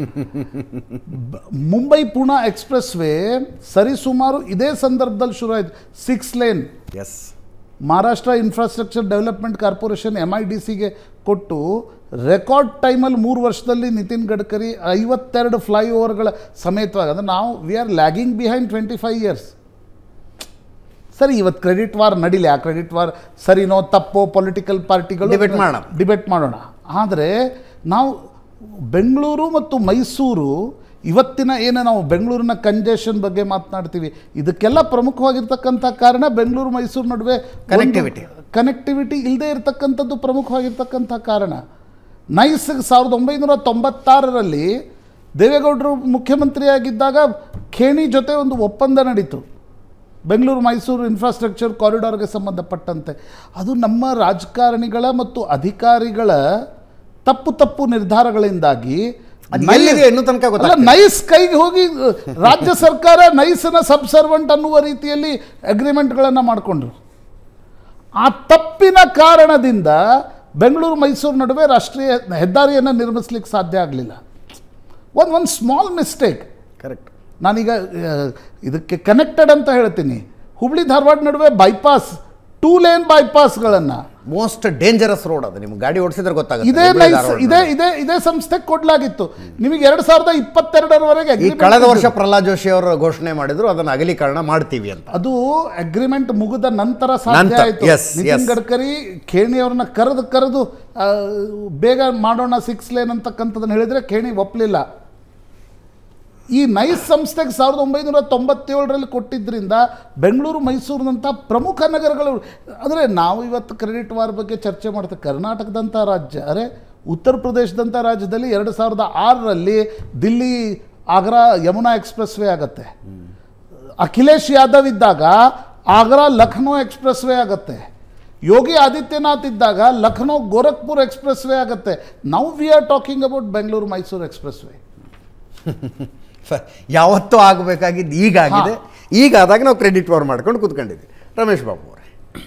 Mumbai Pune expressway ಸರಿಸುಮಾರು ಇದೇ ಸಂದರ್ಭದಲ್ಲಿ ಶುರು ಆಯಿತು six lane as Maharashtra infrastructure development corporation M I D ಸಿಗೆ ಕೊಟ್ಟು ರೆಕಾರ್ಡ್ ಟೈಮಲ್ಲಿ ಮೂರು ವರ್ಷದಲ್ಲಿ ನಿತಿನ್ ಗಡ್ಕರಿ ಐವತ್ತೆರಡು ಫ್ಲೈಓವರ್ಗಳ ಸಮೇತವಾಗಿ ಅಂದರೆ ನಾವು we are lagging behind twenty five years ಸರಿ ಇವತ್ತು ಕ್ರೆಡಿಟ್ ವಾರ್ ನಡೀಲಿ ಆ ಕ್ರೆಡಿಟ್ ವಾರ್ ಸರಿನೋ ತಪ್ಪೋ ಪೊಲಿಟಿಕಲ್ ಪಾರ್ಟಿಗಳು Debate ಮಾಡೋಣ. ಡಿಬೇಟ್ ಮಾಡೋಣ ಆದರೆ ನಾವು ಬೆಂಗಳೂರು ಮತ್ತು ಮೈಸೂರು ಇವತ್ತಿನ ಏನು ನಾವು ಬೆಂಗಳೂರಿನ ಕಂಜೆಷನ್ ಬಗ್ಗೆ ಮಾತನಾಡ್ತೀವಿ ಇದಕ್ಕೆಲ್ಲ ಪ್ರಮುಖವಾಗಿರ್ತಕ್ಕಂಥ ಕಾರಣ ಬೆಂಗಳೂರು ಮೈಸೂರು ನಡುವೆ Connectivity. ಕನೆಕ್ಟಿವಿಟಿ ಇಲ್ಲದೆ ಇರತಕ್ಕಂಥದ್ದು ಪ್ರಮುಖವಾಗಿರ್ತಕ್ಕಂಥ ಕಾರಣ ನೈಸ್ ಸಾವಿರದ ಒಂಬೈನೂರ ತೊಂಬತ್ತಾರರಲ್ಲಿ ದೇವೇಗೌಡರು ಮುಖ್ಯಮಂತ್ರಿಯಾಗಿದ್ದಾಗ ಖೇಣಿ ಜೊತೆ ಒಂದು ಒಪ್ಪಂದ ನಡೀತು ಬೆಂಗಳೂರು ಮೈಸೂರು ಇನ್ಫ್ರಾಸ್ಟ್ರಕ್ಚರ್ ಕಾರಿಡಾರ್ಗೆ ಸಂಬಂಧಪಟ್ಟಂತೆ ಅದು ನಮ್ಮ ರಾಜಕಾರಣಿಗಳ ಮತ್ತು ಅಧಿಕಾರಿಗಳ ತಪ್ಪು ತಪ್ಪು ನಿರ್ಧಾರಗಳಿಂದಾಗಿ ಅದು ನೈ- ಎಲ್ಲಿದೆ ಇನ್ನೂ ತನಕ ಅಲ್ಲ ಗೊತ್ತಾಗ್ತಿಲ್ಲ. ನೈಸ್ ಕೈಗೆ ಹೋಗಿ ಅಹ್, ರಾಜ್ಯ ಸರ್ಕಾರ ನೈಸ್ನ ಸಬ್ ಸರ್ವೆಂಟ್ ಅನ್ನುವ ರೀತಿಯಲ್ಲಿ ಅಗ್ರಿಮೆಂಟ್ಗಳನ್ನು ಮಾಡಿಕೊಂಡ್ರು ಆ ತಪ್ಪಿನ ಕಾರಣದಿಂದ ಬೆಂಗಳೂರು ಮೈಸೂರು ನಡುವೆ ರಾಷ್ಟ್ರೀಯ ಹೆದ್ದಾರಿಯನ್ನು ನಿರ್ಮಿಸ್ಲಿಕ್ಕೆ ಸಾಧ್ಯ ಆಗಲಿಲ್ಲ ಒಂದು ಒಂದು ಸ್ಮಾಲ್ ಮಿಸ್ಟೇಕ್ ಕರೆಕ್ಟ್ ನಾನೀಗ ಆ, ಇದಕ್ಕೆ ಕನೆಕ್ಟೆಡ್ ಅಂತ ಹೇಳ್ತೀನಿ ಹುಬ್ಳಿ ಧಾರವಾಡ ನಡುವೆ ಬೈಪಾಸ್ ಟೂ ಲೇನ್ ಬೈಪಾಸ್ಗಳನ್ನು ಮೋಸ್ಟ್ ಡೇಂಜರಸ್ ರೋಡ್ ಅದು ನಿಮ್ಗೆ ಗಾಡಿ ಓಡಿಸಿದ್ರೆ ಗೊತ್ತಾಗುತ್ತೆ ಇದೇ ಹುಬ್ಳಿ ನೈಸ್ ಧಾರವಾಡ ಇದೇ ನಡುವೆ. ಇದೇ ಇದೇ ಸಂಸ್ಥೆಗೆ ಕೊಡಲಾಗಿತ್ತು ನಿಮಗೆ ಎರಡು ಸಾವಿರದ ಇಪ್ಪತ್ತೆರಡರವರೆಗೆ ಈ agreement ಕಳೆದ ವರ್ಷ ಇತ್ತು. ಪ್ರಹ್ಲಾದ್ ಜೋಶಿ ಅವರು ಘೋಷಣೆ ಮಾಡಿದ್ರು ಅದನ್ನು ಅಗಲೀಕರಣ ಮಾಡ್ತೀವಿ ಅಂತ ಅದು ಅಗ್ರಿಮೆಂಟ್ ಮುಗಿದ ನಂತರ ಸಾಧ್ಯ ನಂತರ, ಆಯಿತು yes, ನಿತಿನ್ yes. ಗಡ್ಕರಿ ಖೇಣಿ ಅವ್ರನ್ನ ಕರೆದು ಕರೆದು ಆ, ಬೇಗ ಮಾಡೋಣ ಸಿಕ್ಸ್ ಲೇನ್ ಅಂತಕ್ಕಂಥದ್ದನ್ನು ಹೇಳಿದರೆ ಖೇಣಿ ಒಪ್ಪಲಿಲ್ಲ ಈ ನೈಸ್ ಸಂಸ್ಥೆಗೆ ಸಾವಿರದ ಒಂಬೈನೂರ ತೊಂಬತ್ತೇಳರಲ್ಲಿ ಕೊಟ್ಟಿದ್ದರಿಂದ ಬೆಂಗಳೂರು ಮೈಸೂರಿನಂಥ ಪ್ರಮುಖ ನಗರಗಳು ಅಂದರೆ ನಾವು ಇವತ್ತು ಕ್ರೆಡಿಟ್ ವಾರ್ ಬಗ್ಗೆ ಚರ್ಚೆ ಮಾಡ್ತೇವೆ ಕರ್ನಾಟಕದಂಥ ರಾಜ್ಯ ಅರೆ ಉತ್ತರ ಪ್ರದೇಶದಂಥ ರಾಜ್ಯದಲ್ಲಿ ಎರಡು ಸಾವಿರದ ಆರರಲ್ಲಿ ದಿಲ್ಲಿ ಆಗ್ರಾ ಯಮುನಾ ಎಕ್ಸ್ಪ್ರೆಸ್ ವೇ ಆಗುತ್ತೆ ಅಖಿಲೇಶ್ ಯಾದವ್ ಇದ್ದಾಗ ಆಗ್ರಾ ಲಖನೌ ಎಕ್ಸ್ಪ್ರೆಸ್ ವೇ ಆಗುತ್ತೆ ಯೋಗಿ ಆದಿತ್ಯನಾಥ್ ಇದ್ದಾಗ ಲಖನೌ ಗೋರಖ್ಪುರ್ ಎಕ್ಸ್ಪ್ರೆಸ್ ವೇ ಆಗುತ್ತೆ now we are talking about Bengaluru Mysuru expressway ಸ- ಯಾವತ್ತೂ ಆಗಬೇಕಾಗಿದ್ದು ಈಗ ಆಗಿದೆ ಈಗ ಆದಾಗ ನಾವು ಕ್ರೆಡಿಟ್ ವಾರ್ ಮಾಡ್ಕೊಂಡು ಕೂತ್ಕೊಂಡಿದ್ವಿ ರಮೇಶ್ ಬಾಬು ಅವರೇ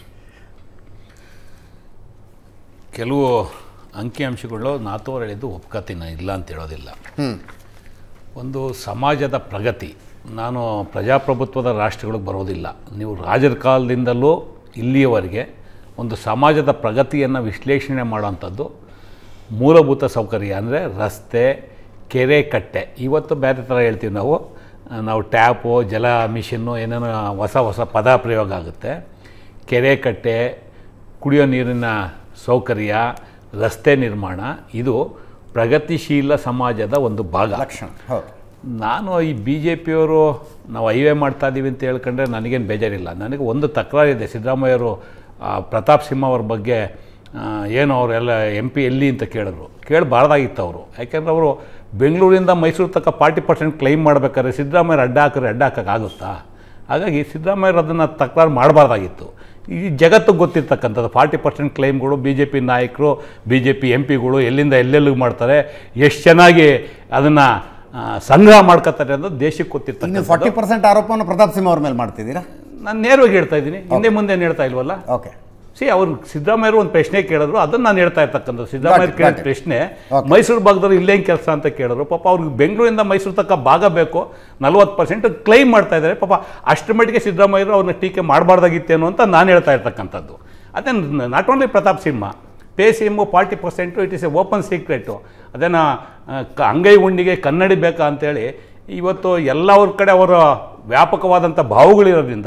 ಕೆಲವು ಅಂಕಿಅಂಶಗಳು ನಾತೋರು ಹೇಳಿದ್ದು ಒಪ್ಕತೀನಿ ಇಲ್ಲ ಅಂತ ಹೇಳೋದಿಲ್ಲ ಒಂದು ಸಮಾಜದ ಪ್ರಗತಿ ನಾನು ಪ್ರಜಾಪ್ರಭುತ್ವದ ರಾಷ್ಟ್ರಗಳಿಗೆ ಬರೋದಿಲ್ಲ ನೀವು ರಾಜರ ಕಾಲದಿಂದಲೂ ಇಲ್ಲಿಯವರೆಗೆ ಒಂದು ಸಮಾಜದ ಪ್ರಗತಿಯನ್ನು ವಿಶ್ಲೇಷಣೆ ಮಾಡೋವಂಥದ್ದು ಮೂಲಭೂತ ಸೌಕರ್ಯ ಅಂದರೆ ರಸ್ತೆ ಕೆರೆ ಕಟ್ಟೆ ಇವತ್ತು ಬೇರೆ ಥರ ಹೇಳ್ತೀವಿ ನಾವು ಆ, ನಾವು ಟ್ಯಾಪು ಜಲ ಮಿಷನ್ನು ಏನೇನೋ ಹೊಸ ಹೊಸ ಪದ ಪ್ರಯೋಗ ಆಗುತ್ತೆ ಕೆರೆ ಕಟ್ಟೆ ಕುಡಿಯೋ ನೀರಿನ ಸೌಕರ್ಯ ರಸ್ತೆ ನಿರ್ಮಾಣ ಇದು ಪ್ರಗತಿಶೀಲ ಸಮಾಜದ ಒಂದು ಭಾಗ ಲಕ್ಷಣ ಹೌದು ನಾನು ಈ ಬಿ ಜೆ ಪಿಯವರು ನಾವು ಹೈವೇ ಮಾಡ್ತಾ ಇದ್ದೀವಿ ಅಂತ ಹೇಳ್ಕೊಂಡ್ರೆ ನನಗೇನು ಬೇಜಾರಿಲ್ಲ ನನಗೆ ಒಂದು ತಕರಾರಿದೆ ಸಿದ್ದರಾಮಯ್ಯವರು ಆ, ಪ್ರತಾಪ್ ಸಿಂಹ ಅವ್ರ ಬಗ್ಗೆ ಆ, ಏನು ಅವರೆಲ್ಲ ಎಂ ಪಿ ಎಲ್ಲಿ ಅಂತ ಕೇಳಿದ್ರು ಕೇಳಬಾರ್ದಾಗಿತ್ತು ಅವರು ಯಾಕೆಂದ್ರೆ ಅವರು ಬೆಂಗಳೂರಿಂದ ಮೈಸೂರು ತನಕ ಫಾರ್ಟಿ ಪರ್ಸೆಂಟ್ ಕ್ಲೈಮ್ ಮಾಡ್ಬೇಕಾದ್ರೆ ಸಿದ್ದರಾಮಯ್ಯ ಅಡ್ಡ ಹಾಕಿದ್ರೆ ಅಡ್ಡ ಹಾಕೋಕ್ಕಾಗುತ್ತಾ ಹಾಗಾಗಿ ಸಿದ್ದರಾಮಯ್ಯರು ಅದನ್ನು ತಕರಾರು ಮಾಡಬಾರ್ದಾಗಿತ್ತು ಈ ಜಗತ್ತಿಗೆ ಗೊತ್ತಿರ್ತಕ್ಕಂಥದ್ದು ಫಾರ್ಟಿ ಪರ್ಸೆಂಟ್ ಕ್ಲೈಮ್ಗಳು ಬಿ ಜೆ ಪಿ ನಾಯಕರು ಬಿ ಜೆ ಪಿ ಎಂ ಪಿಗಳು ಎಲ್ಲಿಂದ ಎಲ್ಲೆಲ್ಲಿಗೆ ಮಾಡ್ತಾರೆ ಎಷ್ಟು ಚೆನ್ನಾಗಿ ಅದನ್ನು ಸಂಗ್ರಹ ಮಾಡ್ಕೊತಾರೆ ಅನ್ನೋದು ದೇಶಕ್ಕೆ ಈಗ ನೀವು ಗೊತ್ತಿರ್ತಕ್ಕಂಥ ಫಾರ್ಟಿ ಪರ್ಸೆಂಟ್ ಆರೋಪವನ್ನು ಪ್ರತಾಪ್ ಸಿಂಹ ಅವ್ರ ಮೇಲೆ ಮಾಡ್ತಿದ್ದೀರಾ ನಾನು ನೇರವಾಗಿ ಹೇಳ್ತಾ ಇದ್ದೀನಿ ಹಿಂದೆ ಮುಂದೆ ಏನು ಹೇಳ್ತಾ ಇಲ್ವಲ್ಲ ಓಕೆ ಸಿ ಅವ್ರು ಸಿದ್ದರಾಮಯ್ಯರು ಒಂದು ಪ್ರಶ್ನೆ ಕೇಳಿದ್ರು ಅದನ್ನು ನಾನು ಹೇಳ್ತಾ ಇರ್ತಕ್ಕಂಥದ್ದು ಸಿದ್ದರಾಮಯ್ಯ got ಕೇಳಿದ it. ಪ್ರಶ್ನೆ Okay. ಮೈಸೂರು ಭಾಗದವ್ರು ಇಲ್ಲೇನು ಕೆಲಸ ಅಂತ ಕೇಳಿದ್ರು ಪಾಪ ಅವ್ರಿಗೆ ಬೆಂಗಳೂರಿಂದ ಮೈಸೂರು ತನಕ ಭಾಗ ಬೇಕು ನಲ್ವತ್ತು ಪರ್ಸೆಂಟ್ ಕ್ಲೈಮ್ ಮಾಡ್ತಾ ಇದ್ದಾರೆ ಪಾಪ ಅಷ್ಟರ ಮಟ್ಟಿಗೆ ಸಿದ್ದರಾಮಯ್ಯರು ಅವ್ರನ್ನ ಟೀಕೆ ಮಾಡಬಾರ್ದಾಗಿತ್ತೇನೋ ಅಂತ ನಾನು ಹೇಳ್ತಾ ಇರ್ತಕ್ಕಂಥದ್ದು ಅದೇ not only Pratap Simha pay CM forty percent it is a open secret ಅದನ್ನು ಅಂಗೈ ಉಂಡಿಗೆ ಕನ್ನಡಿ ಬೇಕಾ ಅಂತೇಳಿ ಇವತ್ತು ಎಲ್ಲವ್ರ ಕಡೆ ಅವರ ವ್ಯಾಪಕವಾದಂಥ ಭಾವಗಳಿರೋದ್ರಿಂದ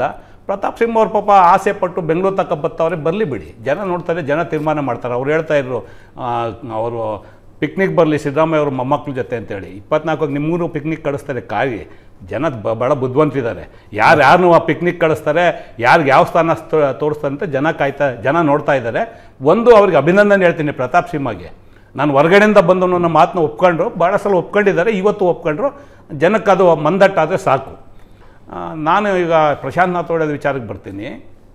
ಪ್ರತಾಪ್ ಸಿಂಹ ಅವ್ರ ಪಾಪ ಆಸೆ ಪಟ್ಟು ಬೆಂಗಳೂರು ತಕ್ಕ ಬತ್ತವ್ರೆ ಬರಲಿ ಬಿಡಿ ಜನ ನೋಡ್ತಾರೆ ಜನ ತೀರ್ಮಾನ ಮಾಡ್ತಾರೆ ಅವ್ರು ಹೇಳ್ತಾ ಇದ್ರು ಅವರು ಪಿಕ್ನಿಕ್ ಬರಲಿ ಸಿದ್ದರಾಮಯ್ಯ ಅವ್ರ ಮೊಮ್ಮಕ್ಳ ಜೊತೆ ಅಂತೇಳಿ ಇಪ್ಪತ್ನಾಲ್ಕು ನಿಮ್ಮೂರು ಪಿಕ್ನಿಕ್ ಕಳಿಸ್ತಾರೆ ಕಾಯಿ ಜನ ಬ- ಭಾಳ ಬುದ್ಧಿವಂತಿದ್ದಾರೆ ಯಾರು ಯಾರನ್ನು ಆ ಪಿಕ್ನಿಕ್ ಕಳಿಸ್ತಾರೆ ಯಾರಿಗೆ ಯಾವ ಸ್ಥಾನ ಸ್ಥ- ತೋರಿಸ್ತಾರೆ ಅಂತ ಜನ ಕಾಯ್ತಾ ಜನ ನೋಡ್ತಾ ಇದ್ದಾರೆ ಒಂದು ಅವ್ರಿಗೆ ಅಭಿನಂದನೆ ಹೇಳ್ತೀನಿ ಪ್ರತಾಪ್ ಸಿಂಹಗೆ ನಾನು ಹೊರಗಡೆಯಿಂದ ಬಂದು ನನ್ನ ಮಾತನ್ನ ಒಪ್ಕೊಂಡ್ರು ಭಾಳ ಸಲ ಒಪ್ಕೊಂಡಿದ್ದಾರೆ ಇವತ್ತು ಒಪ್ಕೊಂಡ್ರು ಜನಕ್ಕೆ ಅದು ಮಂದಟ್ಟಾದರೆ ಸಾಕು ಆ, ನಾನು ಈಗ ಪ್ರಶಾಂತ್ ನಾಥೋಡದ ವಿಚಾರಕ್ಕೆ ಬರ್ತೀನಿ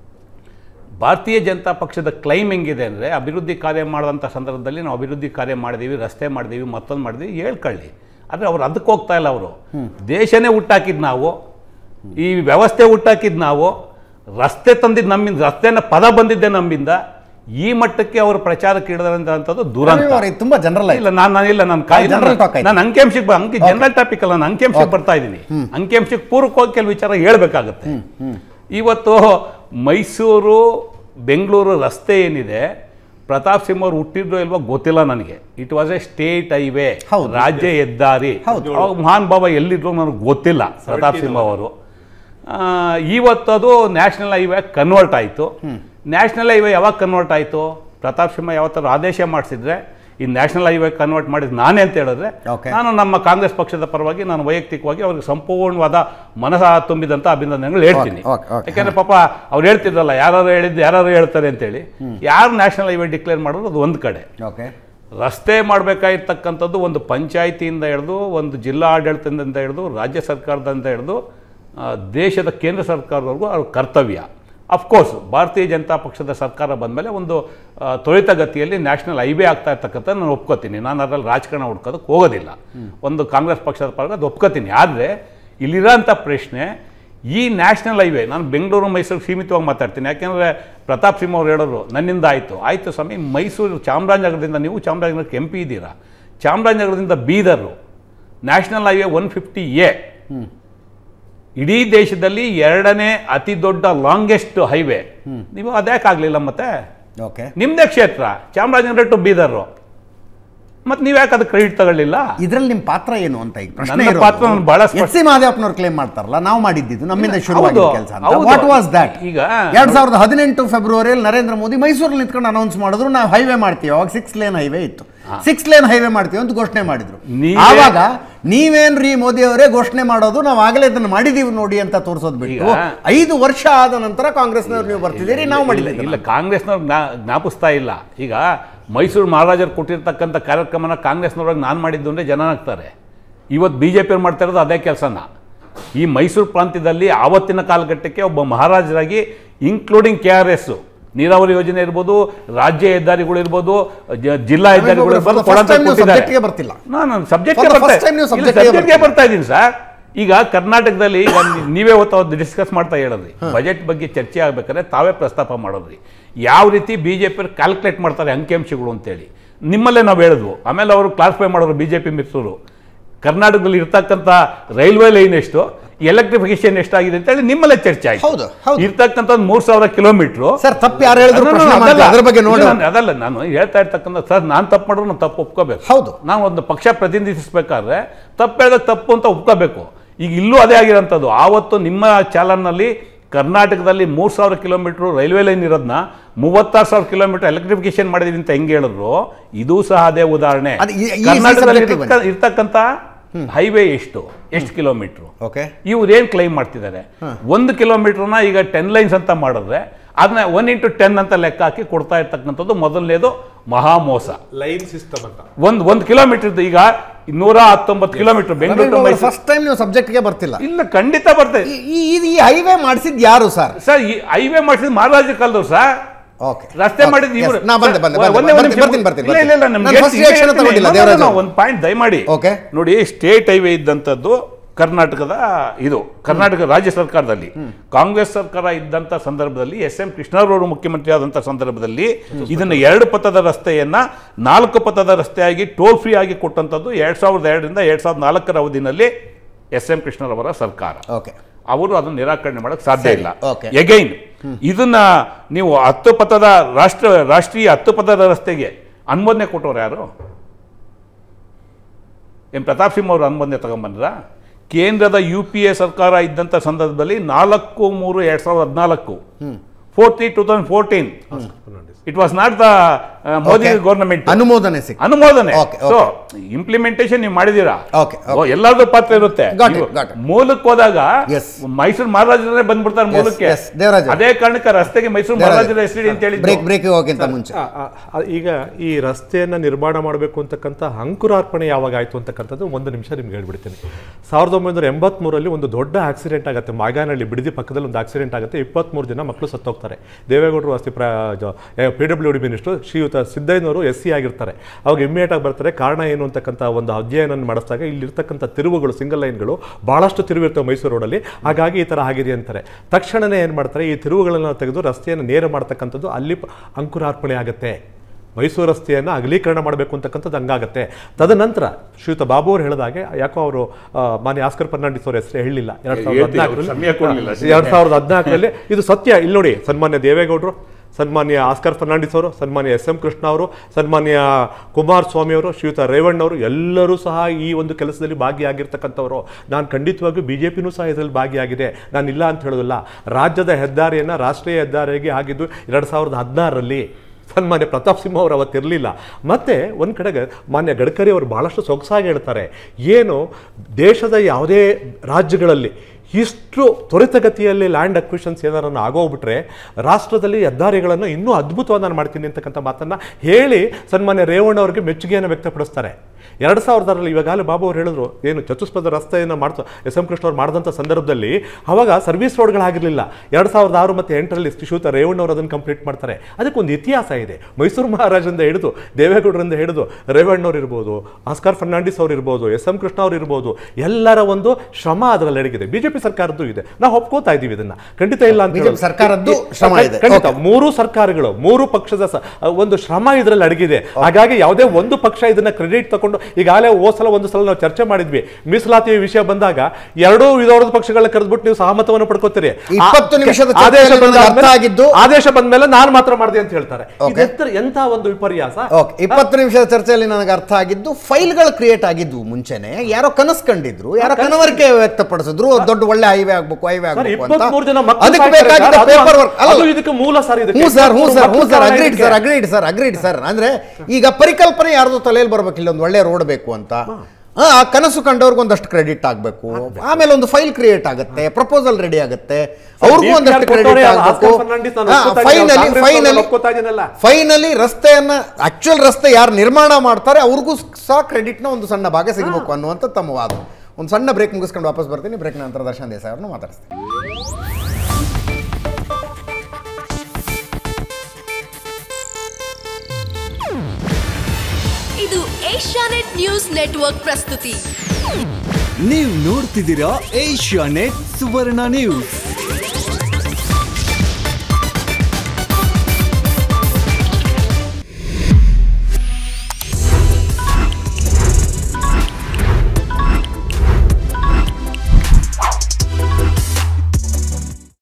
ಭಾರತೀಯ ಜನತಾ ಪಕ್ಷದ ಕ್ಲೈಮ್ ಹೆಂಗಿದೆ ಅಂದರೆ ಅಭಿವೃದ್ಧಿ ಕಾರ್ಯ ಮಾಡಿದಂಥ ಸಂದರ್ಭದಲ್ಲಿ ನಾವು ಅಭಿವೃದ್ಧಿ ಕಾರ್ಯ ಮಾಡಿದ್ದೀವಿ ರಸ್ತೆ ಮಾಡಿದ್ದೀವಿ ಮತ್ತೊಂದು ಮಾಡಿದ್ದೀವಿ ಹೇಳ್ಕೊಳ್ಳಿ ಆದರೆ ಅವ್ರು ಅದಕ್ಕೆ ಹೋಗ್ತಾ ಇಲ್ಲ ಅವರು ದೇಶನೇ ಹುಟ್ಟಾಕಿದ್ದು ನಾವು ಈ ವ್ಯವಸ್ಥೆ ಹುಟ್ಟಾಕಿದ್ದು ನಾವು ರಸ್ತೆ ತಂದಿದ್ದು ನಮ್ಮಿಂದ ರಸ್ತೆನ ಪದ ಬಂದಿದ್ದೆ ನಮ್ಮಿಂದ ಈ ಮಟ್ಟಕ್ಕೆ ಅವರು ಪ್ರಚಾರಕ್ಕೆ ಇಡದಂಥದ್ದು ದುರಂತ ರವಿ ಅವರೇ, ಇದು ತುಂಬಾ ಜನರಲ್ ಇಲ್ಲ ನಾನು ನಾನು ಇಲ್ಲ ನಾನು ಕಾಯಿ general talk ಆಯ್ತು. ನಾನು ಅಂಕಿಅಂಶಕ್ಕೆ ಬ- ಅಂಕಿ ಜನರಲ್ ಟಾಪಿಕ್ ಅಲ್ಲ ನಾನು ಅಂಕಿಅಂಶಕ್ಕೆ ಬರ್ತಾ ಇದ್ದೀನಿ ಅಂಕಿಅಂಶಕ್ಕೆ ಪೂರ್ವಕವಾಗಿ ಕೆಲವು ವಿಚಾರ ಹೇಳ್ಬೇಕಾಗತ್ತೆ ಇವತ್ತು ಮೈಸೂರು ಬೆಂಗಳೂರು ರಸ್ತೆ ಏನಿದೆ ಪ್ರತಾಪ್ ಸಿಂಹ ಅವ್ರು ಹುಟ್ಟಿದ್ರು ಇಲ್ವೋ ಗೊತ್ತಿಲ್ಲ ನನಗೆ it was a state highway ಹೌದು. ರಾಜ್ಯ ಹೆದ್ದಾರಿ ಅವಾಗ ಮಹಾನ್ ಬಾಬಾ ಎಲ್ಲಿದ್ರು ನನಗೆ ಗೊತ್ತಿಲ್ಲ ಪ್ರತಾಪ್ ಸಿಂಹ ಅವರು ಆ, ಇವತ್ತದು ನ್ಯಾಷನಲ್ ಹೈವೇ ಕನ್ವರ್ಟ್ ಆಯಿತು ನ್ಯಾಷನಲ್ ಹೈವೇ ಯಾವಾಗ ಕನ್ವರ್ಟ್ ಆಯಿತು ಪ್ರತಾಪ್ ಸಿಂಹ ಯಾವತ್ತಾದ್ರು ಆದೇಶ ಮಾಡಿಸಿದ್ರೆ ಈ ನ್ಯಾಷನಲ್ ಹೈವೇ ಕನ್ವರ್ಟ್ ಮಾಡಿದ್ದು ನಾನೇ ಅಂತ ಹೇಳಿದ್ರೆ Okay. ನಾನು ನಮ್ಮ ಕಾಂಗ್ರೆಸ್ ಪಕ್ಷದ ಪರವಾಗಿ ನಾನು ವೈಯಕ್ತಿಕವಾಗಿ ಅವ್ರಿಗೆ ಸಂಪೂರ್ಣವಾದ ಮನಸ ತುಂಬಿದಂಥ ಅಭಿನಂದನೆಗಳು ಹೇಳ್ತೀನಿ Okay, okay, okay. ಯಾಕೆಂದ್ರೆ ಪಾಪ ಅವ್ರು ಹೇಳ್ತಿದ್ರಲ್ಲ ಯಾರು ಹೇಳಿದ್ದು ಯಾರು ಹೇಳ್ತಾರೆ ಅಂತೇಳಿ ಯಾರು ನ್ಯಾಷನಲ್ ಹೈವೇ ಡಿಕ್ಲೇರ್ ಮಾಡೋದು ಅದು ಒಂದು ಕಡೆ ಓಕೆ ರಸ್ತೆ ಮಾಡಬೇಕಾಗಿರ್ತಕ್ಕಂಥದ್ದು ಒಂದು ಪಂಚಾಯಿತಿಯಿಂದ ಹಿಡಿದು ಒಂದು ಜಿಲ್ಲಾ ಆಡಳಿತದಿಂದ ಹಿಡಿದು ರಾಜ್ಯ ಸರ್ಕಾರದಿಂದ ಹಿಡಿದು ಆ, ದೇಶದ ಕೇಂದ್ರ ಸರ್ಕಾರದವರೆಗೂ ಅವ್ರ ಕರ್ತವ್ಯ ಅಫ್ಕೋರ್ಸ್ ಭಾರತೀಯ ಜನತಾ ಪಕ್ಷದ ಸರ್ಕಾರ ಬಂದಮೇಲೆ ಒಂದು ಆ, ತ್ವರಿತಗತಿಯಲ್ಲಿ ನ್ಯಾಷನಲ್ ಹೈವೇ ಆಗ್ತಾ ಇರ್ತಕ್ಕಂಥ ನಾನು ಒಪ್ಕೋತೀನಿ ನಾನು ಅದರಲ್ಲಿ ರಾಜಕಾರಣ ಹುಡ್ಕೋದಕ್ಕೆ ಹೋಗೋದಿಲ್ಲ ಒಂದು ಕಾಂಗ್ರೆಸ್ ಪಕ್ಷದ ಪರವಾಗಿ ಅದು ಒಪ್ಕೋತೀನಿ ಆದರೆ ಇಲ್ಲಿರೋಂಥ ಪ್ರಶ್ನೆ ಈ ನ್ಯಾಷನಲ್ ಹೈವೇ ನಾನು ಬೆಂಗಳೂರು ಮೈಸೂರು ಸೀಮಿತವಾಗಿ ಮಾತಾಡ್ತೀನಿ ಯಾಕೆಂದರೆ ಪ್ರತಾಪ್ ಸಿಂಹ ಅವ್ರು ಹೇಳೋರು ನನ್ನಿಂದ ಆಯಿತು ಆಯಿತು ಸ್ವಾಮಿ ಮೈಸೂರು ಚಾಮರಾಜನಗರದಿಂದ ನೀವು ಚಾಮರಾಜನಗರಕ್ಕೆ ಎಂ ಪಿ ಇದ್ದೀರಾ ಚಾಮರಾಜನಗರದಿಂದ Bidar national highway one fifty A ಇಡೀ ದೇಶದಲ್ಲಿ ಎರಡನೇ ಅತಿ ದೊಡ್ಡ ಲಾಂಗೆಸ್ಟ್ ಹೈವೇ ನೀವು ಅದ್ಯಾಕಾಗಲಿಲ್ಲ ಮತ್ತೆ ಓಕೆ ನಿಮ್ಮದೇ ಕ್ಷೇತ್ರ ಚಾಮರಾಜನಗರ ಟು ಬೀದರು ಮತ್ತೆ ನೀವು ಯಾಕೆ ಅದಕ್ಕೆ ಕ್ರೆಡಿಟ್ ತಗೊಳ್ಳಿಲ್ಲ ಇದ್ರಲ್ಲಿ ನಿಮ್ ಪಾತ್ರ ಏನು ಅಂತ ಈಗ ಪ್ರಶ್ನೆ ನನ್ನ ಪಾತ್ರ ನಾನು ಬಹಳ ಸ್ಪಷ್ಟ- ಎಸ್ ಸಿ ಮಹದೇವಪ್ಪನವ್ರು ಕ್ಲೇಮ್ ಮಾಡ್ತಾರಲ್ಲ ನಾವು ಮಾಡಿದ್ದು ನಮ್ಮಿಂದ ಇಲ್ಲ, ಶುರುವಾಗಿದ್ದ ಹೌದು, ಕೆಲಸ ಅಂತ ಹೌದು. ವಾಟ್ ವಾಸ್ ದಟ್ ಈಗ ಎರಡ್ ಸಾವಿರದ ಹದಿನೆಂಟು ಫೆಬ್ರವರಿಯಲ್ಲಿ ನರೇಂದ್ರ ಮೋದಿ ಮೈಸೂರಲ್ಲಿ ನಿಂತ್ಕೊಂಡು ಅನೌನ್ಸ್ ಮಾಡಿದ್ರು ನಾವು ಹೈವೇ ಮಾಡ್ತೀವಿ ಅವಾಗ ಸಿಕ್ಸ್ ಲೇನ್ ಹೈವೇ ಇತ್ತು ಸಿಕ್ಸ್ ಲೇನ್ ಹೈವೇ ಮಾಡ್ತೀವಿ ಅಂತ ಘೋಷಣೆ ಮಾಡಿದ್ರು ನೀವೇ- ಆವಾಗ ನೀವೇನ್ರಿ ಮೋದಿ ಅವರೇ ಘೋಷಣೆ ಮಾಡೋದು ನಾವು ಆಗಲೇ ಇದನ್ನ ಮಾಡಿದೀವಿ ನೋಡಿ ಅಂತ ತೋರಿಸೋದು ಬಿಟ್ಟು ಈಗ- ಐದು ವರ್ಷ ಆದ ನಂತರ ಕಾಂಗ್ರೆಸ್ನವ್ರು ನೀವು ಬರ್ತಿದ್ದೀರಿ ನಾವು ಇಲ್ಲ, ಮಾಡಿಲ್ಲ ಇಲ್ಲ ಕಾಂಗ್ರೆಸ್ನವ್ರು ಜ್ಞಾ- ಜ್ಞಾಪಿಸ್ತಾ ಇಲ್ಲ ಈಗ ಮೈಸೂರು ಮಹಾರಾಜರು ಕೊಟ್ಟಿರ್ತಕ್ಕಂಥ ಕಾರ್ಯಕ್ರಮನ ಕಾಂಗ್ರೆಸ್ನವ್ರಿಗೆ ನಾನು ಮಾಡಿದ್ದು ಅಂದರೆ ಜನ ಆಗ್ತಾರೆ ಇವತ್ತು ಬಿ ಜೆ ಪಿಯವ್ರು ಮಾಡ್ತಾ ಇರೋದು ಅದೇ ಕೆಲಸನ ಈ ಮೈಸೂರು ಪ್ರಾಂತ್ಯದಲ್ಲಿ ಆವತ್ತಿನ ಕಾಲಘಟ್ಟಕ್ಕೆ ಒಬ್ಬ ಮಹಾರಾಜರಾಗಿ ಇನ್ಕ್ಲೂಡಿಂಗ್ ಕೆ ಆರ್ ಎಸ್ ನೀರಾವರಿ ಯೋಜನೆ ಇರ್ಬೋದು ರಾಜ್ಯ ಹೆದ್ದಾರಿಗಳು ಇರ್ಬೋದು ಜ- ಜಿಲ್ಲಾ ಹೆದ್ದಾರಿಗಳು for ಇರ್ಬೋದು the first time ನೀವು subject ಗೆ ಬರ್ತಿಲ್ಲ. ನಾನು subject For the first time ನೀವು subject ಗೆ ಸಬ್ಜೆಕ್ಟ್ಗೆ ಬರ್ತಾ ಇದ್ದೀನಿ ಸರ್ ಈಗ ಕರ್ನಾಟಕದಲ್ಲಿ ಈಗ ನೀ- ನೀವೇ ಹೊತ್ತು ಡಿಸ್ಕಸ್ ಮಾಡ್ತಾ ಹೇಳಿದ್ರಿ ಬಜೆಟ್ ಬಗ್ಗೆ ಚರ್ಚೆ ಆಗ್ಬೇಕಾದ್ರೆ ತಾವೇ ಪ್ರಸ್ತಾಪ ಮಾಡೋದ್ರಿ ಯಾವ ರೀತಿ ಬಿ ಜೆ ಪಿ ಕ್ಯಾಲ್ಕುಲೇಟ್ ಮಾಡ್ತಾರೆ ಅಂಕಿಅಂಶಗಳು ಅಂತೇಳಿ ನಿಮ್ಮಲ್ಲೇ ನಾವು ಹೇಳಿದ್ವು ಆಮೇಲೆ ಅವರು ಕ್ಲಾಸಿಫೈ ಮಾಡೋರು ಬಿ ಜೆ ಪಿ ಮಿತ್ರರು ಕರ್ನಾಟಕದಲ್ಲಿ ಇರ್ತಕ್ಕಂಥ ರೈಲ್ವೆ ಲೈನ್ ಎಷ್ಟು ಎಲೆಕ್ಟ್ರಿಫಿಕೇಶನ್ ಎಷ್ಟಾಗಿದೆ ಅಂತೇಳಿ ನಿಮ್ಮಲ್ಲೇ ಚರ್ಚೆ ಆಯ್ತು ಹೌದು, ಹೌದು. ಇರ್ತಕ್ಕಂಥದ್ದು ಮೂರು ಸಾವಿರ ಕಿಲೋಮೀಟ್ರು ಸರ್ ತಪ್ಪು ಯಾರು ಹೇಳಿದ್ರು ಅದಲ್ಲ, ಪ್ರಶ್ನೆ ಅದಲ್ಲ. ಮಾಡ್ತೀವಿ. ಅದ್ರ ಬಗ್ಗೆ ನೋಡಿ ಇಲ್ಲ, ನಾನು- ಅದಲ್ಲ ನಾನು ಹೇಳ್ತಾ ಇರ್ತಕ್ಕಂಥ ಸರ್ ನಾನು ತಪ್ಪು ಮಾಡಿದ್ರು ನಾನು ತಪ್ಪು ಒಪ್ಕೋಬೇಕು ಹೌದು. ನಾವು ಒಂದು ಪಕ್ಷ ಪ್ರತಿನಿಧಿಸಬೇಕಾದ್ರೆ ತಪ್ಪು ಹೇಳಿದಾಗ ತಪ್ಪು ಅಂತ ಒಪ್ಕೋಬೇಕು ಈಗ ಇಲ್ಲೂ ಅದೇ ಆಗಿರೋಂಥದ್ದು ಆವತ್ತು ನಿಮ್ಮ ಚಾಲನ್ನಲ್ಲಿ ಕರ್ನಾಟಕದಲ್ಲಿ ಮೂರು ಸಾವಿರ ಕಿಲೋಮೀಟ್ರು ರೈಲ್ವೆ ಲೈನ್ ಇರೋದನ್ನ ಮೂವತ್ತಾರು ಸಾವಿರ ಕಿಲೋಮೀಟರ್ ಎಲೆಕ್ಟ್ರಿಫಿಕೇಶನ್ ಮಾಡಿದೀವಿ ಅಂತ ಹೆಂಗೆ ಹೇಳಿದ್ರು ಇದು ಸಹ ಅದೇ ಉದಾಹರಣೆ ಅದು ಈ- ಈ ಕರ್ನಾಟಕದಲ್ಲಿ subject ಗೆ ಇರ್ತಕ್ಕ- ಇರ್ತಕ್ಕಂಥ ಹೈವೇ ಎಷ್ಟು ಎಷ್ಟು ಕಿಲೋಮೀಟ್ರು ಓಕೆ ಇವ್ರು ಏನು ಕ್ಲೈಮ್ ಮಾಡ್ತಿದ್ದಾರೆ ಒಂದು ಕಿಲೋಮೀಟರ್ನ ಈಗ ಟೆನ್ ಲೈನ್ಸ್ ಅಂತ ಮಾಡಿದ್ರೆ ಅದನ್ನ ಒನ್ ಇಂಟು ಟೆನ್ ಅಂತ ಲೆಕ್ಕ ಹಾಕಿ ಕೊಡ್ತಾ ಇರ್ತಕ್ಕಂಥದ್ದು ಮೊದಲನೇದು ಮಹಾಮೋಸ ಲೈನ್ ಸಿಸ್ಟಮ್ ಅಂತ ಒಂದು ಒಂದು ಕಿಲೋಮೀಟರ್ ಈಗ ನೂರ ಹತ್ತೊಂಬತ್ತು kilometre Bengaluru to Mysuru first time ನೀವು ಸಬ್ಜೆಕ್ಟ್ಗೆ ಬರ್ತಿಲ್ಲ ಇಲ್ಲ ಖಂಡಿತ ಬರ್ತದೆ ಈ- ಈ ಇದು ಈ ಹೈವೇ ಮಾಡಿಸಿದ್ ಯಾರು ಸರ್ ಸರ್ ಈ ಹೈವೇ ಮಾಡಿಸಿದ ಮಹಾರಾಜ ಕಾಲದವ್ರು ಸರ್ ಓಕೆ ರಸ್ತೆ ಮಾಡಿದ್ದು ಇವರು ನಾ ಬಂದೆ ಬಂದೆ ಬಂದೆ. ಒಂದೇ ಒಂದು ಬರ್ತೀನಿ, ನಿಮಿಷ. ಬರ್ತೀನಿ ಬರ್ತೀನಿ ಇಲ್ಲ ಇಲ್ಲ ಇಲ್ಲ ನಮ್ಗೆ ನಾನು first ಹೇಳ್ತೀನಿ, reaction ಹೇಳ್ತೀನಿ. ತಗೊಂಡಿಲ್ಲ No, no, ದೇವರಾಜ್ no, ಅವ್ರು. ಒಂದು ಪಾಯಿಂಟ್ ದಯಮಾಡಿ Okay. ನೋಡಿ ಸ್ಟೇಟ್ ಹೈವೇ ಇದ್ದಂಥದ್ದು ಕರ್ನಾಟಕದ ಇದು ಕರ್ನಾಟಕ ರಾಜ್ಯ ಸರ್ಕಾರದಲ್ಲಿ ಕಾಂಗ್ರೆಸ್ ಸರ್ಕಾರ ಇದ್ದಂಥ ಸಂದರ್ಭದಲ್ಲಿ ಎಸ್ ಎಂ ಕೃಷ್ಣರವರು ಮುಖ್ಯಮಂತ್ರಿ ಆದಂಥ ಸಂದರ್ಭದಲ್ಲಿ ಇದನ್ನು ಎರಡು ಪಥದ ರಸ್ತೆಯನ್ನ ನಾಲ್ಕು ಪಥದ ರಸ್ತೆಯಾಗಿ ಟೋಲ್ ಫ್ರೀ ಆಗಿ ಕೊಟ್ಟಂಥದ್ದು ಎರಡ್ ಸಾವಿರದ ಎರಡರಿಂದ ಎರಡ್ ಸಾವಿರದ ನಾಲ್ಕರ ಅವಧಿನಲ್ಲಿ ಎಸ್ ಎಂ ಕೃಷ್ಣರವರ ಸರ್ಕಾರ ಓಕೆ ಅವರು ಅದನ್ನು ನಿರಾಕರಣೆ ಮಾಡಕ್ಕೆ ಸಾಧ್ಯ ಸರಿ, ಇಲ್ಲ okay. ಎಗೈನ್ ಇದನ್ನ ನೀವು ಹತ್ತು ಪಥದ ರಾಷ್ಟ್ರ ರಾಷ್ಟ್ರೀಯ ಹತ್ತು ಪಥದ ರಸ್ತೆಗೆ ಅನುಮೋದನೆ ಕೊಟ್ಟವ್ರು ಯಾರು ಎಂ ಪ್ರತಾಪ್ ಸಿಂಹ ಅವರು ಅನುಮೋದನೆ ತಗೊಂಬಂದ್ರ ಕೇಂದ್ರದ ಯು ಪಿ ಎ ಸರ್ಕಾರ ಇದ್ದಂಥ ಸಂದರ್ಭದಲ್ಲಿ ನಾಲ್ಕು ಮೂರು ಎರಡು ಸಾವಿರದ ಹದಿನಾಲ್ಕು forty two thousand fourteen it was not the Modi Okay. Government ಅನುಮೋದನೆ ಸಿಕ್ ಅನುಮೋದನೆ Okay, ಸೊ ಇಂಪ್ಲಿಮೆಂಟೇಷನ್ ನೀವು ಮಾಡಿದೀರಾ Okay, okay. ಓ, ಎಲ್ಲರದ್ದು ಪಾತ್ರ ಇರುತ್ತೆ Got it, ನೀವು got it. ಮೂಲಕ್ಕೆ ಹೋದಾಗ Yes. ಮೈಸೂರು ಮಹಾರಾಜರೇ ಬಂದ್ಬಿಡ್ತಾರೆ Yes, ಮೂಲಕ್ಕೆ yes, ದೇವರಾಜ. ಅದೇ ಕಾರಣಕ್ಕೆ ರಸ್ತೆಗೆ ಮೈಸೂರು ಮಹಾರಾಜರ ಹೆಸರಿಡಿ ಅಂತ ಬ್ರೇಕ್ ಹೇಳಿದ್ರು ಬ್ರೇಕ್ ಹೋಗಿಂತ ಮುಂಚೆ ಆ, ಆ, ಆ, ಈಗ ಈ ರಸ್ತೆಯನ್ನ ನಿರ್ಮಾಣ ಮಾಡಬೇಕು ಅಂತಕ್ಕಂಥ ಅಂಕುರಾರ್ಪಣೆ ಯಾವಾಗ ಆಯಿತು ಅಂತಕ್ಕಂಥದ್ದು ಒಂದು ನಿಮಿಷ ನಿಮ್ಗೆ ಹೇಳ್ಬಿಡ್ತೀನಿ ಸಾವಿರದ ಒಂಬೈನೂರ ಎಂಬತ್ಮೂರಲ್ಲಿ ಒಂದು ದೊಡ್ಡ ಆಕ್ಸಿಡೆಂಟ್ ಆಗುತ್ತೆ ಮಾಗಾನಹಳ್ಳಿ ಬಿಡದಿ ಪಕ್ಕದಲ್ಲಿ ಒಂದು ಆಕ್ಸಿಡೆಂಟ್ ಆಗುತ್ತೆ ಇಪ್ಪತ್ಮೂರು ಜನ ಮಕ್ಕಳು ಸತ್ತೋಗ್ತಾರೆ ದೇವೇಗೌಡರು ಅಸ್ತಿ ಪ್ರ ಪಿ ಡಬ್ಲ್ಯೂ ಡಿ ಮಿನಿಸ್ಟರ್ ಶ್ರೀಯುತ ಸಿದ್ದಯ್ಯನವರು ಎಸ್ ಸಿ ಆಗಿರ್ತಾರೆ ಅವಾಗ ಇಮ್ಮಿಡಿಯೇಟ್ ಆಗಿ ಬರ್ತಾರೆ ಕಾರಣ ಏನು ಅಂತಕ್ಕಂಥ ಒಂದು ಅಧ್ಯಯನ ಮಾಡಿಸಿದಾಗ ಇಲ್ಲಿರ್ತಕ್ಕಂಥ ತಿರುವುಗಳು ಸಿಂಗಲ್ ಲೈನ್ಗಳು ಭಾಳಷ್ಟು ತಿರುವು ಇರ್ತವೆ ಮೈಸೂರು ರೋಡಲ್ಲಿ ಹಾಗಾಗಿ ಈ ಥರ ಆಗಿದೆ ಅಂತಾರೆ ತಕ್ಷಣವೇ ಏನು ಮಾಡ್ತಾರೆ ಈ ತಿರುವುಗಳನ್ನು ತೆಗೆದು ರಸ್ತೆಯನ್ನು ನೇರ ಮಾಡ್ತಕ್ಕಂಥದ್ದು ಅಲ್ಲಿ ಪ- ಅಂಕುರಾರ್ಪಣೆ ಆಗುತ್ತೆ ಮೈಸೂರು ರಸ್ತೆಯನ್ನು ಅಗಲೀಕರಣ ಮಾಡಬೇಕು ಅಂತಕ್ಕಂಥದ್ದು ಹಂಗಾಗತ್ತೆ ತದನಂತರ ಶ್ರೀಯುತ ಬಾಬು ಅವರು ಹೇಳಿದಾಗೆ ಯಾಕೋ ಅವರು ಮಾನ್ಯ ಆಸ್ಕರ್ ಫರ್ನಾಂಡಿಸ್ ಅವ್ರ ಹೆಸರು ಹೇಳಲಿಲ್ಲ ಎರಡ್ ಸಾವಿರದ ಹೇಳ್ತೀನಿ, ಅವ್ರು ಸಮಯ ಕೊಡ್ಲಿಲ್ಲ. ಹದಿನಾಲ್ಕರಲ್ಲಿ ಎರಡ್ ಸಾವಿರದ ಹದಿನಾಲ್ಕರಲ್ಲಿ ಇದು ಸತ್ಯ ಇಲ್ಲಿ ನೋಡಿ ಸನ್ಮಾನ್ಯ ದೇವೇಗೌಡರು ಸನ್ಮಾನ್ಯ ಆಸ್ಕರ್ ಫರ್ನಾಂಡಿಸ್ ಅವರು ಸನ್ಮಾನ್ಯ ಎಸ್ ಎಂ ಕೃಷ್ಣ ಅವರು ಸನ್ಮಾನ್ಯ ಕುಮಾರಸ್ವಾಮಿ ಅವರು ಶ್ರೀಯುತ ರೇವಣ್ಣವರು ಎಲ್ಲರೂ ಸಹ ಈ ಒಂದು ಕೆಲಸದಲ್ಲಿ ಭಾಗಿಯಾಗಿರ್ತಕ್ಕಂಥವರು ನಾನು ಖಂಡಿತವಾಗಿಯೂ ಬಿ ಜೆ ಪಿನೂ ಸಹ ಇದರಲ್ಲಿ ಭಾಗಿಯಾಗಿದೆ ನಾನು ಇಲ್ಲ ಅಂತ ಹೇಳೋದಿಲ್ಲ ರಾಜ್ಯದ ಹೆದ್ದಾರಿಯನ್ನು ರಾಷ್ಟ್ರೀಯ ಹೆದ್ದಾರಿಯಾಗಿ ಆಗಿದ್ದು ಎರಡು ಸಾವಿರದ ಹದಿನಾರರಲ್ಲಿ ಸನ್ಮಾನ್ಯ ಪ್ರತಾಪ್ ಸಿಂಹ ಅವರು ಅವತ್ತಿರಲಿಲ್ಲ ಮತ್ತೆ ಒಂದು ಕಡೆಗೆ ಮಾನ್ಯ ಗಡ್ಕರಿ ಅವರು ಬಹಳಷ್ಟು ಸೊಗಸಾಗಿ ಹೇಳ್ತಾರೆ ಏನು ದೇಶದ ಯಾವುದೇ ರಾಜ್ಯಗಳಲ್ಲಿ ಇಷ್ಟು ತ್ವರಿತಗತಿಯಲ್ಲಿ ಲ್ಯಾಂಡ್ ಅಕ್ವಿಷನ್ಸ್ ಏನಾರು ಆಗೋಗ್ಬಿಟ್ರೆ ರಾಷ್ಟ್ರದಲ್ಲಿ ಹೆದ್ದಾರಿಗಳನ್ನು ಇನ್ನೂ ಅದ್ಭುತವಾಗಿ ನಾನು ಮಾಡ್ತೀನಿ ಅಂತಕ್ಕಂಥ ಮಾತನ್ನು ಹೇಳಿ ಸನ್ಮಾನ್ಯ ರೇವಣ್ಣ ಅವರಿಗೆ ಮೆಚ್ಚುಗೆಯನ್ನು ವ್ಯಕ್ತಪಡಿಸ್ತಾರೆ ಎರಡು ಸಾವಿರದಲ್ಲಿ ಇವಾಗಲೇ ಬಾಬು ಅವರು ಹೇಳಿದ್ರು ಏನು ಚತುಷ್ಪಥ ರಸ್ತೆಯನ್ನು ಮಾಡ್ತಾ ಎಸ್ ಎಂ ಕೃಷ್ಣ ಅವ್ರು ಮಾಡಿದಂಥ ಸಂದರ್ಭದಲ್ಲಿ ಅವಾಗ ಸರ್ವಿಸ್ ರೋಡ್ಗಳಾಗಿರಲಿಲ್ಲ ಎರಡು ಸಾವಿರದ ಆರು ಮತ್ತು ಎಂಟರಲ್ಲಿ ಶ್ರೀಯುತ ರೇವಣ್ಣವರು ಅದನ್ನು ಕಂಪ್ಲೀಟ್ ಮಾಡ್ತಾರೆ ಅದಕ್ಕೊಂದು ಇತಿಹಾಸ ಇದೆ ಮೈಸೂರು ಮಹಾರಾಜರಿಂದ ಹಿಡಿದು ದೇವೇಗೌಡರಿಂದ ಹಿಡಿದು ರೇವಣ್ಣವ್ರು ಇರ್ಬೋದು ಆಸ್ಕಾರ್ ಫರ್ನಾಂಡಿಸ್ ಅವ್ರು ಇರ್ಬೋದು ಎಸ್ ಎಂ ಕೃಷ್ಣ ಅವ್ರು ಇರ್ಬೋದು ಎಲ್ಲರ ಒಂದು ಶ್ರಮ ಅದರಲ್ಲಿ ಅಡಗಿದೆ ಬಿಜೆಪಿ ಸರ್ಕಾರದ್ದು ಇದೆ ನಾವು ಒಪ್ಕೋತಾ ಇದ್ದೀವಿ ಇದನ್ನ ಖಂಡಿತ ಇಲ್ಲ ಅಂತ BJP ಹೇಳೋದು. ಸರ್ಕಾರದ್ದು ಶ್ರಮ ಇದೆ. ಖಂಡಿತ Okay. ಮೂರು ಸರ್ಕಾರಗಳು ಮೂರು ಪಕ್ಷದ ಸ- ಒಂದು ಶ್ರಮ ಇದರಲ್ಲಿ ಅಡಗಿದೆ ಹಾಗಾಗಿ ಯಾವುದೇ ಒಂದು ಪಕ್ಷ ಇದನ್ನ ಕ್ರೆಡಿಟ್ ತಗೊಂಡು ಈಗಾಗಲೇ ಹೋದ ಸಲ ಒಂದು ಸಲ ನಾವು ಚರ್ಚೆ ಮಾಡಿದ್ವಿ ಮೀಸಲಾತಿ ವಿಷಯ ಬಂದಾಗ ಎರಡೂ ವಿರೋಧ ಪಕ್ಷಗಳನ್ನ ಕರೆದ್ಬಿಟ್ಟು ನೀವು ಸಹಮತವನ್ನು ಪಡ್ಕೋತೀರಿ ಇಪ್ಪತ್ತು ನಿಮಿಷದ ಆ- ಆದೇಶ ಚರ್ಚೆಯಲ್ಲಿ ನನಗೆ ಅರ್ಥ ಬಂದಾದ್ಮೇಲೆ- ಆಗಿದ್ದು- ಆದೇಶ ಬಂದ್ಮೇಲೆ ನಾನು ಮಾತ್ರ ಮಾಡಿದೆ ಅಂತ ಹೇಳ್ತಾರೆ Okay. ಇದೆಂತ- ಎಂತ ಒಂದು ವಿಪರ್ಯಾಸ ಓಕೆ ಇಪ್ಪತ್ತು ನಿಮಿಷದ ಚರ್ಚೆಯಲ್ಲಿ ನನಗೆ ಅರ್ಥ ಆಗಿದ್ದು ಫೈಲ್ಗಳು ಕ್ರಿಯೇಟ್ ಆಗಿದ್ವು ಮುಂಚೆನೆ ಯಾರೋ ಕನಸು ಕಂಡಿದ್ರು ಯಾರೋ ಕನವರಿಕೆ ವ್ಯಕ್ತಪಡಿಸಿದ್ರು ದೊಡ್ಡ ಒಳ್ಳೆ ಹೈವೇ ಆಗ್ಬೇಕು ಹೈವೇ ಸರ್ ಆಗ್ಬೇಕು ಅಂತ ಇಪ್ಪತ್ಮೂರು ಜನ ಮಕ್ಕಳು ಅದಕ್ಕೆ ಸಾಯ್ತಾರೆ ಬೇಕಾಗಿದ್ದ ಸರ್, ಅದು- ಪೇಪರ್ ವರ್ಕ್ ಅದು ಇದಕ್ಕೆ ಮೂಲ ಸರ್ ಇದಕ್ಕೆ ಹ್ಞೂ ಸರ್ ಹ್ಞೂ ಸರ್ ಹ್ಞೂ ಮಕ್ಕಳು ಸರ್ ಕಾರಣ ಅಗ್ರೀಡ್ ಇದಕ್ಕೆ. Sir agreed sir agreed sir ಅಂದ್ರೆ ಈಗ ಪರಿಕಲ್ಪನೆ ಯಾರ್ದು ತಲೆಯಲ್ಲಿ ಬರ್ಬೇಕು ಇಲ್ಲೊಂದು ಒಳ್ಳೆ ರೋಡ್ ಬೇಕು ಅಂತ ಆ ಆ ಕನಸು ಕಂಡವ್ರಿಗೆ ಒಂದಷ್ಟು ಕ್ರೆಡಿಟ್ ಆಗಬೇಕು ಆಮೇಲೆ ಒಂದು ಫೈಲ್ ಕ್ರಿಯೇಟ್ ಆಗುತ್ತೆ ಪ್ರಪೋಸಲ್ ರೆಡಿ ಆಗುತ್ತೆ ಅವ್ರಿಗೂ DPR ಒಂದಷ್ಟು ಕೊಟ್ಟವ್ರೆ ಕ್ರೆಡಿಟ್ ಯಾರು? ಆಗಬೇಕು ಆಸ್ಕರ್ ಫರ್ನಾಂಡಿಸ್ ನಾನು ಒಪ್ಕೊತಾ ಇದ್ದೀನಿ, ಫೈನಲಿ ಕಾಂಗ್ರೆಸ್ ಅವ್ರನ್ನ ಫೈನಲಿ ಒಪ್ಕೊತಾ ಇದ್ದೀನಲ್ಲ. ಫೈನಲಿ ರಸ್ತೆಯನ್ನ ಆಕ್ಚುಯಲ್ ರಸ್ತೆ ಯಾರು ನಿರ್ಮಾಣ ಮಾಡ್ತಾರೆ ಅವ್ರಿಗೂ ಸಹ ಕ್ರೆಡಿಟ್ನ ಒಂದು ಸಣ್ಣ ಭಾಗ ಸಿಗಬೇಕು ಅನ್ನುವಂಥ ತಮ್ಮ ವಾದ ಒಂದು ಸಣ್ಣ ಬ್ರೇಕ್ ಮುಗಿಸ್ಕೊಂಡು ವಾಪಸ್ ಬರ್ತೀನಿ ಬ್ರೇಕ್ ನಂತರ ದರ್ಶನ್ ದೇಸಾಯಿ ಅವ್ರನ್ನ ಮಾತಾಡ್ತೀನಿ ಇದು ಏಷ್ಯಾನೆಟ್ ನ್ಯೂಸ್ ನೆಟ್ವರ್ಕ್ ಪ್ರಸ್ತುತಿ ನೀವು ನೋಡ್ತಿದ್ದೀರಾ ಏಷ್ಯಾ ನೆಟ್ ಸುವರ್ಣ ನ್ಯೂಸ್